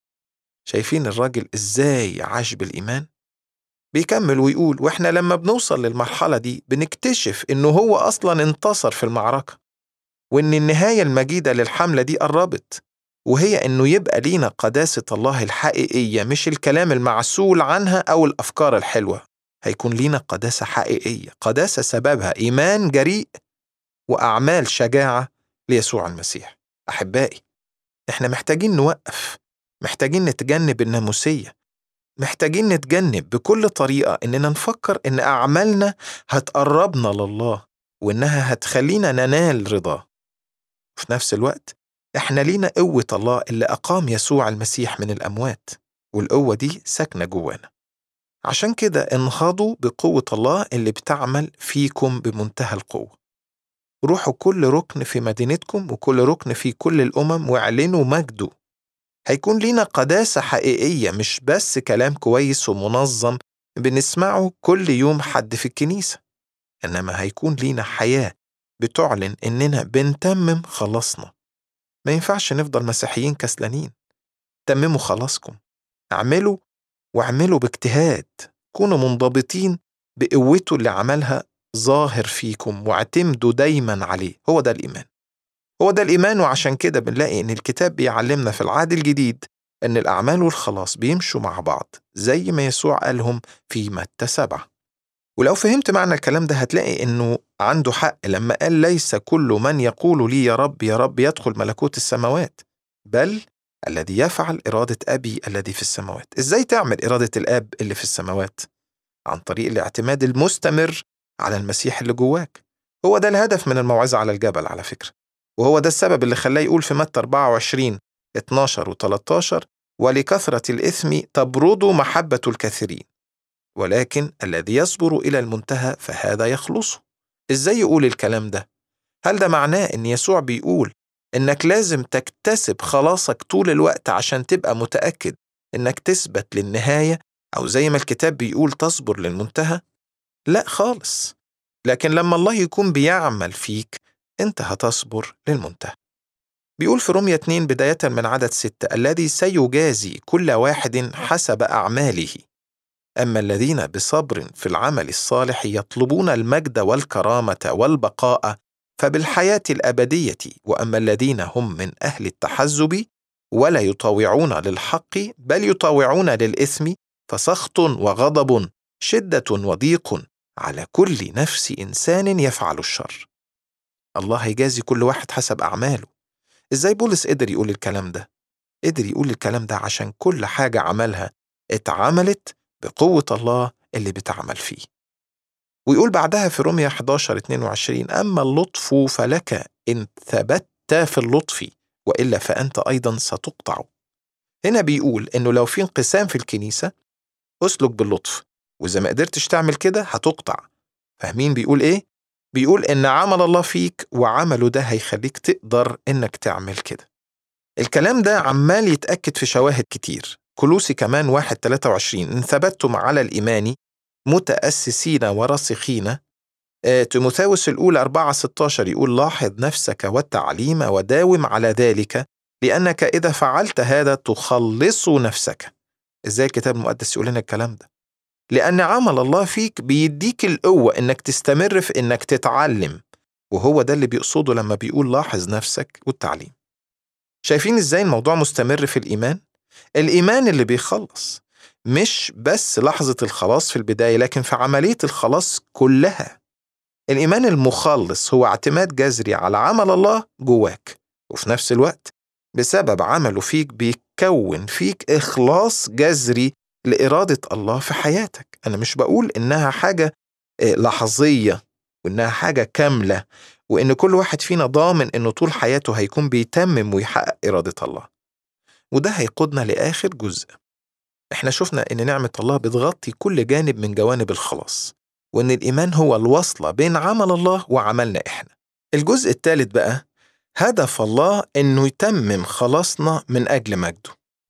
شايفين الراجل إزاي عاش بالإيمان؟ بيكمل ويقول وإحنا لما بنوصل للمرحلة دي بنكتشف إنه هو أصلا انتصر في المعركة وإن النهاية المجيدة للحملة دي قربت وهي إنه يبقى لينا قداسة الله الحقيقية مش الكلام المعسول عنها أو الأفكار الحلوة هيكون لينا قداسة حقيقية قداسة سببها إيمان جريء وأعمال شجاعة ليسوع المسيح أحبائي إحنا محتاجين نوقف محتاجين نتجنب الناموسية محتاجين نتجنب بكل طريقة إننا نفكر إن أعمالنا هتقربنا لله وإنها هتخلينا ننال رضاه في نفس الوقت إحنا لينا قوة الله اللي أقام يسوع المسيح من الأموات والقوة دي ساكنة جوانا عشان كده انهضوا بقوة الله اللي بتعمل فيكم بمنتهى القوة روحوا كل ركن في مدينتكم وكل ركن في كل الأمم واعلنوا مجده هيكون لينا قداسة حقيقية مش بس كلام كويس ومنظم بنسمعه كل يوم حد في الكنيسة إنما هيكون لينا حياة بتعلن إننا بنتمم خلاصنا ما ينفعش نفضل مسيحيين كسلانين تمموا خلاصكم اعملوا واعملوا باجتهاد كونوا منضبطين بقوته اللي عملها ظاهر فيكم واعتمدوا دايما عليه هو ده الإيمان هو ده الإيمان وعشان كده بنلاقي إن الكتاب بيعلمنا في العهد الجديد إن الأعمال والخلاص بيمشوا مع بعض زي ما يسوع قالهم في متى سبعة ولو فهمت معنى الكلام ده هتلاقي إنه عنده حق لما قال ليس كل من يقول لي يا رب يا رب يدخل ملكوت السماوات بل الذي يفعل إرادة أبي الذي في السماوات إزاي تعمل إرادة الآب اللي في السماوات؟ عن طريق الاعتماد المستمر على المسيح اللي جواك هو ده الهدف من الموعظة على الجبل على فكرة وهو ده السبب اللي خلاه يقول في متى 24 12 و 13 ولكثرة الإثم تبرد محبة الكثيرين ولكن الذي يصبر إلى المنتهى فهذا يخلصه إزاي يقول الكلام ده؟ هل ده معناه إن يسوع بيقول إنك لازم تكتسب خلاصك طول الوقت عشان تبقى متأكد إنك تثبت للنهاية أو زي ما الكتاب بيقول تصبر للمنتهى؟ لا خالص لكن لما الله يكون بيعمل فيك أنت هتصبر للمنتهى بيقول في رمية 2 بداية من عدد ستة الذي سيجازي كل واحد حسب أعماله أما الذين بصبر في العمل الصالح يطلبون المجد والكرامة والبقاء فبالحياة الأبدية وأما الذين هم من أهل التحزب ولا يطاوعون للحق بل يطاوعون للإثم فسخط وغضب شدة وضيق على كل نفس إنسان يفعل الشر الله هيجازي كل واحد حسب أعماله إزاي بولس قدر يقول الكلام ده؟ قدر يقول الكلام ده عشان كل حاجة عملها اتعملت بقوة الله اللي بتعمل فيه ويقول بعدها في رومية 11 22 أما اللطف فلك إن ثبت في اللطف وإلا فأنت أيضا ستقطع هنا بيقول إنه لو في انقسام في الكنيسة أسلك باللطف وإذا ما قدرتش تعمل كده هتقطع فاهمين بيقول إيه؟ بيقول إن عمل الله فيك وعمله ده هيخليك تقدر إنك تعمل كده الكلام ده عمال يتأكد في شواهد كتير كلوسي كمان واحد 23 إن ثبتتم على الإيمان متأسسين وراسخين آه، تيموثاوس الأولى 4 16 يقول لاحظ نفسك والتعليم وداوم على ذلك لأنك إذا فعلت هذا تخلص نفسك إزاي الكتاب المقدس يقول لنا الكلام ده لأن عمل الله فيك بيديك القوة إنك تستمر في إنك تتعلم وهو ده اللي بيقصده لما بيقول لاحظ نفسك والتعليم شايفين إزاي الموضوع مستمر في الإيمان؟ الإيمان اللي بيخلص مش بس لحظة الخلاص في البداية لكن في عملية الخلاص كلها الإيمان المخلص هو اعتماد جذري على عمل الله جواك وفي نفس الوقت بسبب عمله فيك بيكون فيك إخلاص جذري لإرادة الله في حياتك أنا مش بقول إنها حاجة آه، لحظية وإنها حاجة كاملة وإن كل واحد فينا ضامن إنه طول حياته هيكون بيتمم ويحقق إرادة الله وده هيقودنا لآخر جزء احنا شفنا ان نعمة الله بتغطي كل جانب من جوانب الخلاص وان الايمان هو الوصلة بين عمل الله وعملنا احنا الجزء الثالث بقى هدف الله انه يتمم خلاصنا من اجل مجده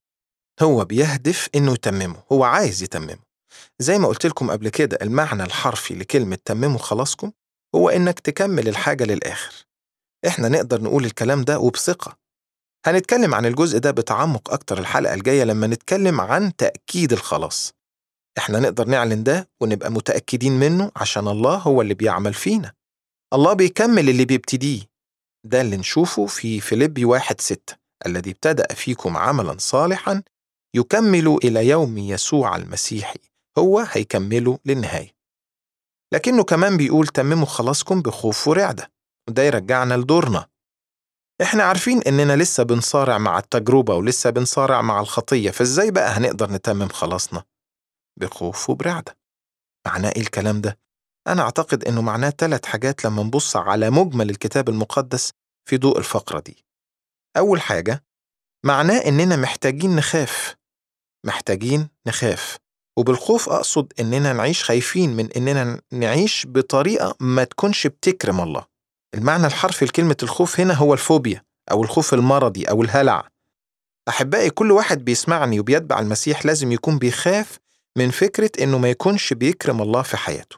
هو بيهدف انه يتممه هو عايز يتممه زي ما قلت لكم قبل كده المعنى الحرفي لكلمة تمموا خلاصكم هو انك تكمل الحاجة للآخر احنا نقدر نقول الكلام ده وبثقة هنتكلم عن الجزء ده بتعمق أكتر الحلقة الجاية لما نتكلم عن تأكيد الخلاص إحنا نقدر نعلن ده ونبقى متأكدين منه عشان الله هو اللي بيعمل فينا الله بيكمل اللي بيبتديه ده اللي نشوفه في فيليبي واحد ستة الذي ابتدأ فيكم عملا صالحا يكمل إلى يوم يسوع المسيح هو هيكمله للنهاية لكنه كمان بيقول تمموا خلاصكم بخوف ورعدة وده يرجعنا لدورنا احنا عارفين اننا لسه بنصارع مع التجربة ولسه بنصارع مع الخطية فازاي بقى هنقدر نتمم خلاصنا بخوف وبرعدة معناه ايه الكلام ده انا اعتقد انه معناه ثلاث حاجات لما نبص على مجمل الكتاب المقدس في ضوء الفقرة دي اول حاجة معناه اننا محتاجين نخاف محتاجين نخاف وبالخوف اقصد اننا نعيش خايفين من اننا نعيش بطريقة ما تكونش بتكرم الله المعنى الحرفي لكلمة الخوف هنا هو الفوبيا أو الخوف المرضي أو الهلع أحبائي كل واحد بيسمعني وبيتبع المسيح لازم يكون بيخاف من فكرة إنه ما يكونش بيكرم الله في حياته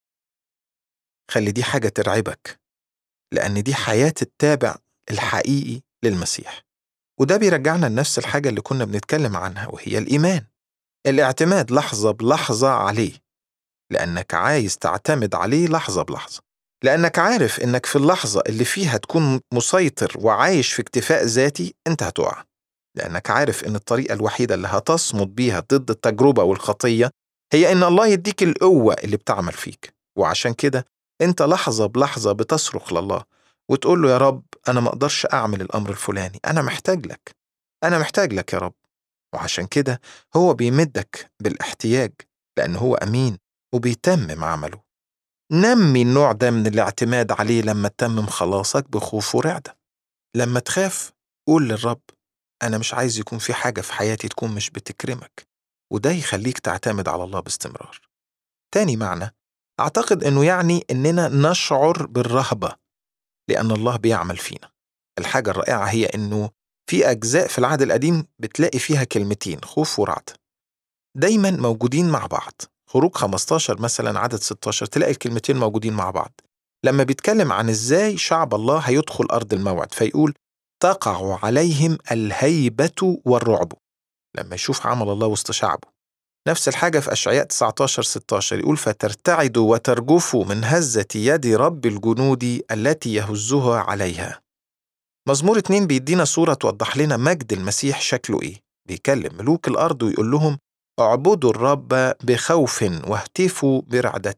خلي دي حاجة ترعبك لأن دي حياة التابع الحقيقي للمسيح وده بيرجعنا لنفس الحاجة اللي كنا بنتكلم عنها وهي الإيمان الاعتماد لحظة بلحظة عليه لأنك عايز تعتمد عليه لحظة بلحظة لأنك عارف إنك في اللحظة اللي فيها تكون مسيطر وعايش في اكتفاء ذاتي أنت هتقع لأنك عارف إن الطريقة الوحيدة اللي هتصمد بيها ضد التجربة والخطية هي إن الله يديك القوة اللي بتعمل فيك وعشان كده أنت لحظة بلحظة بتصرخ لله وتقول له يا رب أنا ما أقدرش أعمل الأمر الفلاني أنا محتاج لك أنا محتاج لك يا رب وعشان كده هو بيمدك بالاحتياج لأن هو أمين وبيتمم عمله نمي النوع ده من الاعتماد عليه لما تتمم خلاصك بخوف ورعدة لما تخاف قول للرب أنا مش عايز يكون في حاجة في حياتي تكون مش بتكرمك وده يخليك تعتمد على الله باستمرار تاني معنى أعتقد أنه يعني أننا نشعر بالرهبة لأن الله بيعمل فينا الحاجة الرائعة هي أنه في أجزاء في العهد القديم بتلاقي فيها كلمتين خوف ورعد دايما موجودين مع بعض خروج 15 مثلا عدد 16 تلاقي الكلمتين موجودين مع بعض لما بيتكلم عن ازاي شعب الله هيدخل أرض الموعد فيقول تقع عليهم الهيبة والرعب لما يشوف عمل الله وسط شعبه نفس الحاجة في أشعياء 19 16 يقول فترتعدوا وترجفوا من هزة يد رب الجنود التي يهزها عليها مزمور اتنين بيدينا صورة توضح لنا مجد المسيح شكله إيه بيكلم ملوك الأرض ويقول لهم اعبدوا الرب بخوف واهتفوا برعدة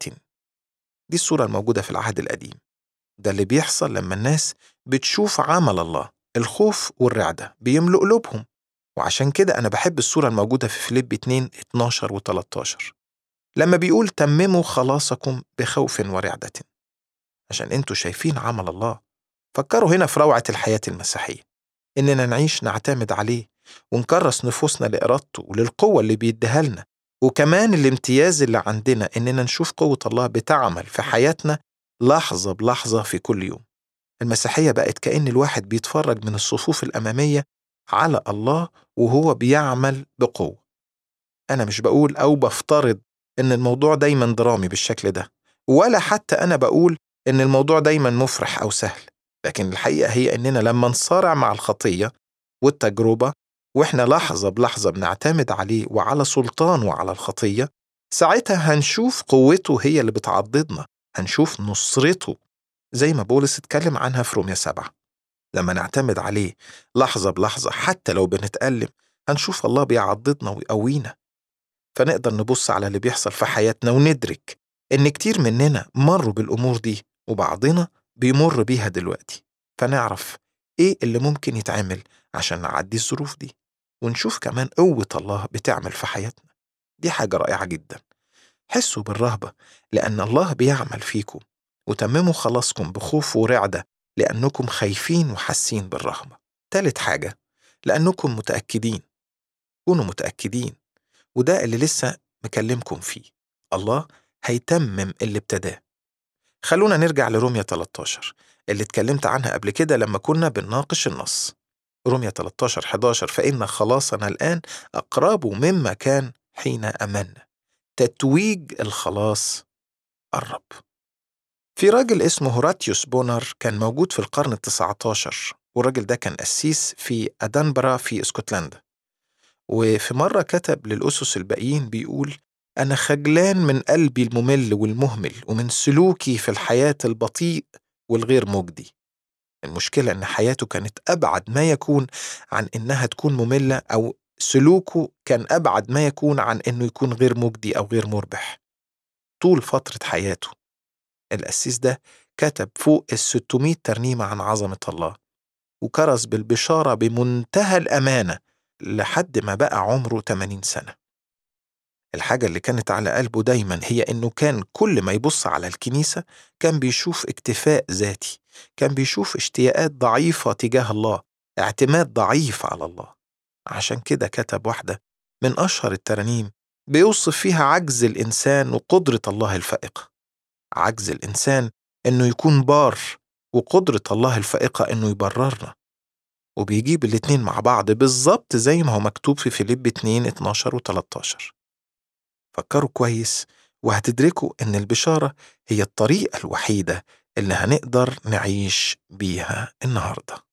دي الصورة الموجودة في العهد القديم ده اللي بيحصل لما الناس بتشوف عمل الله الخوف والرعدة بيملؤ قلوبهم وعشان كده أنا بحب الصورة الموجودة في فيليب 2 12 و 13 لما بيقول تمموا خلاصكم بخوف ورعدة عشان انتوا شايفين عمل الله فكروا هنا في روعة الحياة المسيحية إننا نعيش نعتمد عليه ونكرس نفوسنا لإرادته وللقوة اللي بيديها لنا وكمان الامتياز اللي عندنا إننا نشوف قوة الله بتعمل في حياتنا لحظة بلحظة في كل يوم المسيحية بقت كأن الواحد بيتفرج من الصفوف الأمامية على الله وهو بيعمل بقوة أنا مش بقول أو بفترض إن الموضوع دايما درامي بالشكل ده ولا حتى أنا بقول إن الموضوع دايما مفرح أو سهل لكن الحقيقة هي إننا لما نصارع مع الخطية والتجربة وإحنا لحظة بلحظة بنعتمد عليه وعلى سلطانه وعلى الخطية ساعتها هنشوف قوته هي اللي بتعضدنا هنشوف نصرته زي ما بولس اتكلم عنها في روميا سبعة لما نعتمد عليه لحظة بلحظة حتى لو بنتألم هنشوف الله بيعضدنا ويقوينا فنقدر نبص على اللي بيحصل في حياتنا وندرك إن كتير مننا مروا بالأمور دي وبعضنا بيمر بيها دلوقتي فنعرف إيه اللي ممكن يتعمل عشان نعدي الظروف دي ونشوف كمان قوة الله بتعمل في حياتنا دي حاجة رائعة جدا حسوا بالرهبة لأن الله بيعمل فيكم وتمموا خلاصكم بخوف ورعدة لأنكم خايفين وحاسين بالرهبة تالت حاجة لأنكم متأكدين كونوا متأكدين وده اللي لسه مكلمكم فيه الله هيتمم اللي ابتداه خلونا نرجع لروميا 13 اللي اتكلمت عنها قبل كده لما كنا بنناقش النص روميا 13 11 فإن خلاصنا الآن أقرب مما كان حين أمنا تتويج الخلاص قرب في راجل اسمه هوراتيوس بونر كان موجود في القرن التسعة عشر والراجل ده كان قسيس في أدنبرا في اسكتلندا وفي مرة كتب للأسس الباقيين بيقول أنا خجلان من قلبي الممل والمهمل ومن سلوكي في الحياة البطيء والغير مجدي المشكلة إن حياته كانت أبعد ما يكون عن إنها تكون مملة أو سلوكه كان أبعد ما يكون عن إنه يكون غير مجدي أو غير مربح طول فترة حياته القسيس ده كتب فوق ال 600 ترنيمة عن عظمة الله وكرز بالبشارة بمنتهى الأمانة لحد ما بقى عمره 80 سنة الحاجة اللي كانت على قلبه دايما هي إنه كان كل ما يبص على الكنيسة كان بيشوف اكتفاء ذاتي كان بيشوف اشتياقات ضعيفة تجاه الله اعتماد ضعيف على الله عشان كده كتب واحدة من أشهر الترانيم بيوصف فيها عجز الإنسان وقدرة الله الفائقة عجز الإنسان إنه يكون بار وقدرة الله الفائقة إنه يبررنا وبيجيب الاتنين مع بعض بالظبط زي ما هو مكتوب في فيليب 2 12 و 13 فكروا كويس وهتدركوا إن البشارة هي الطريقة الوحيدة اللي هنقدر نعيش بيها النهارده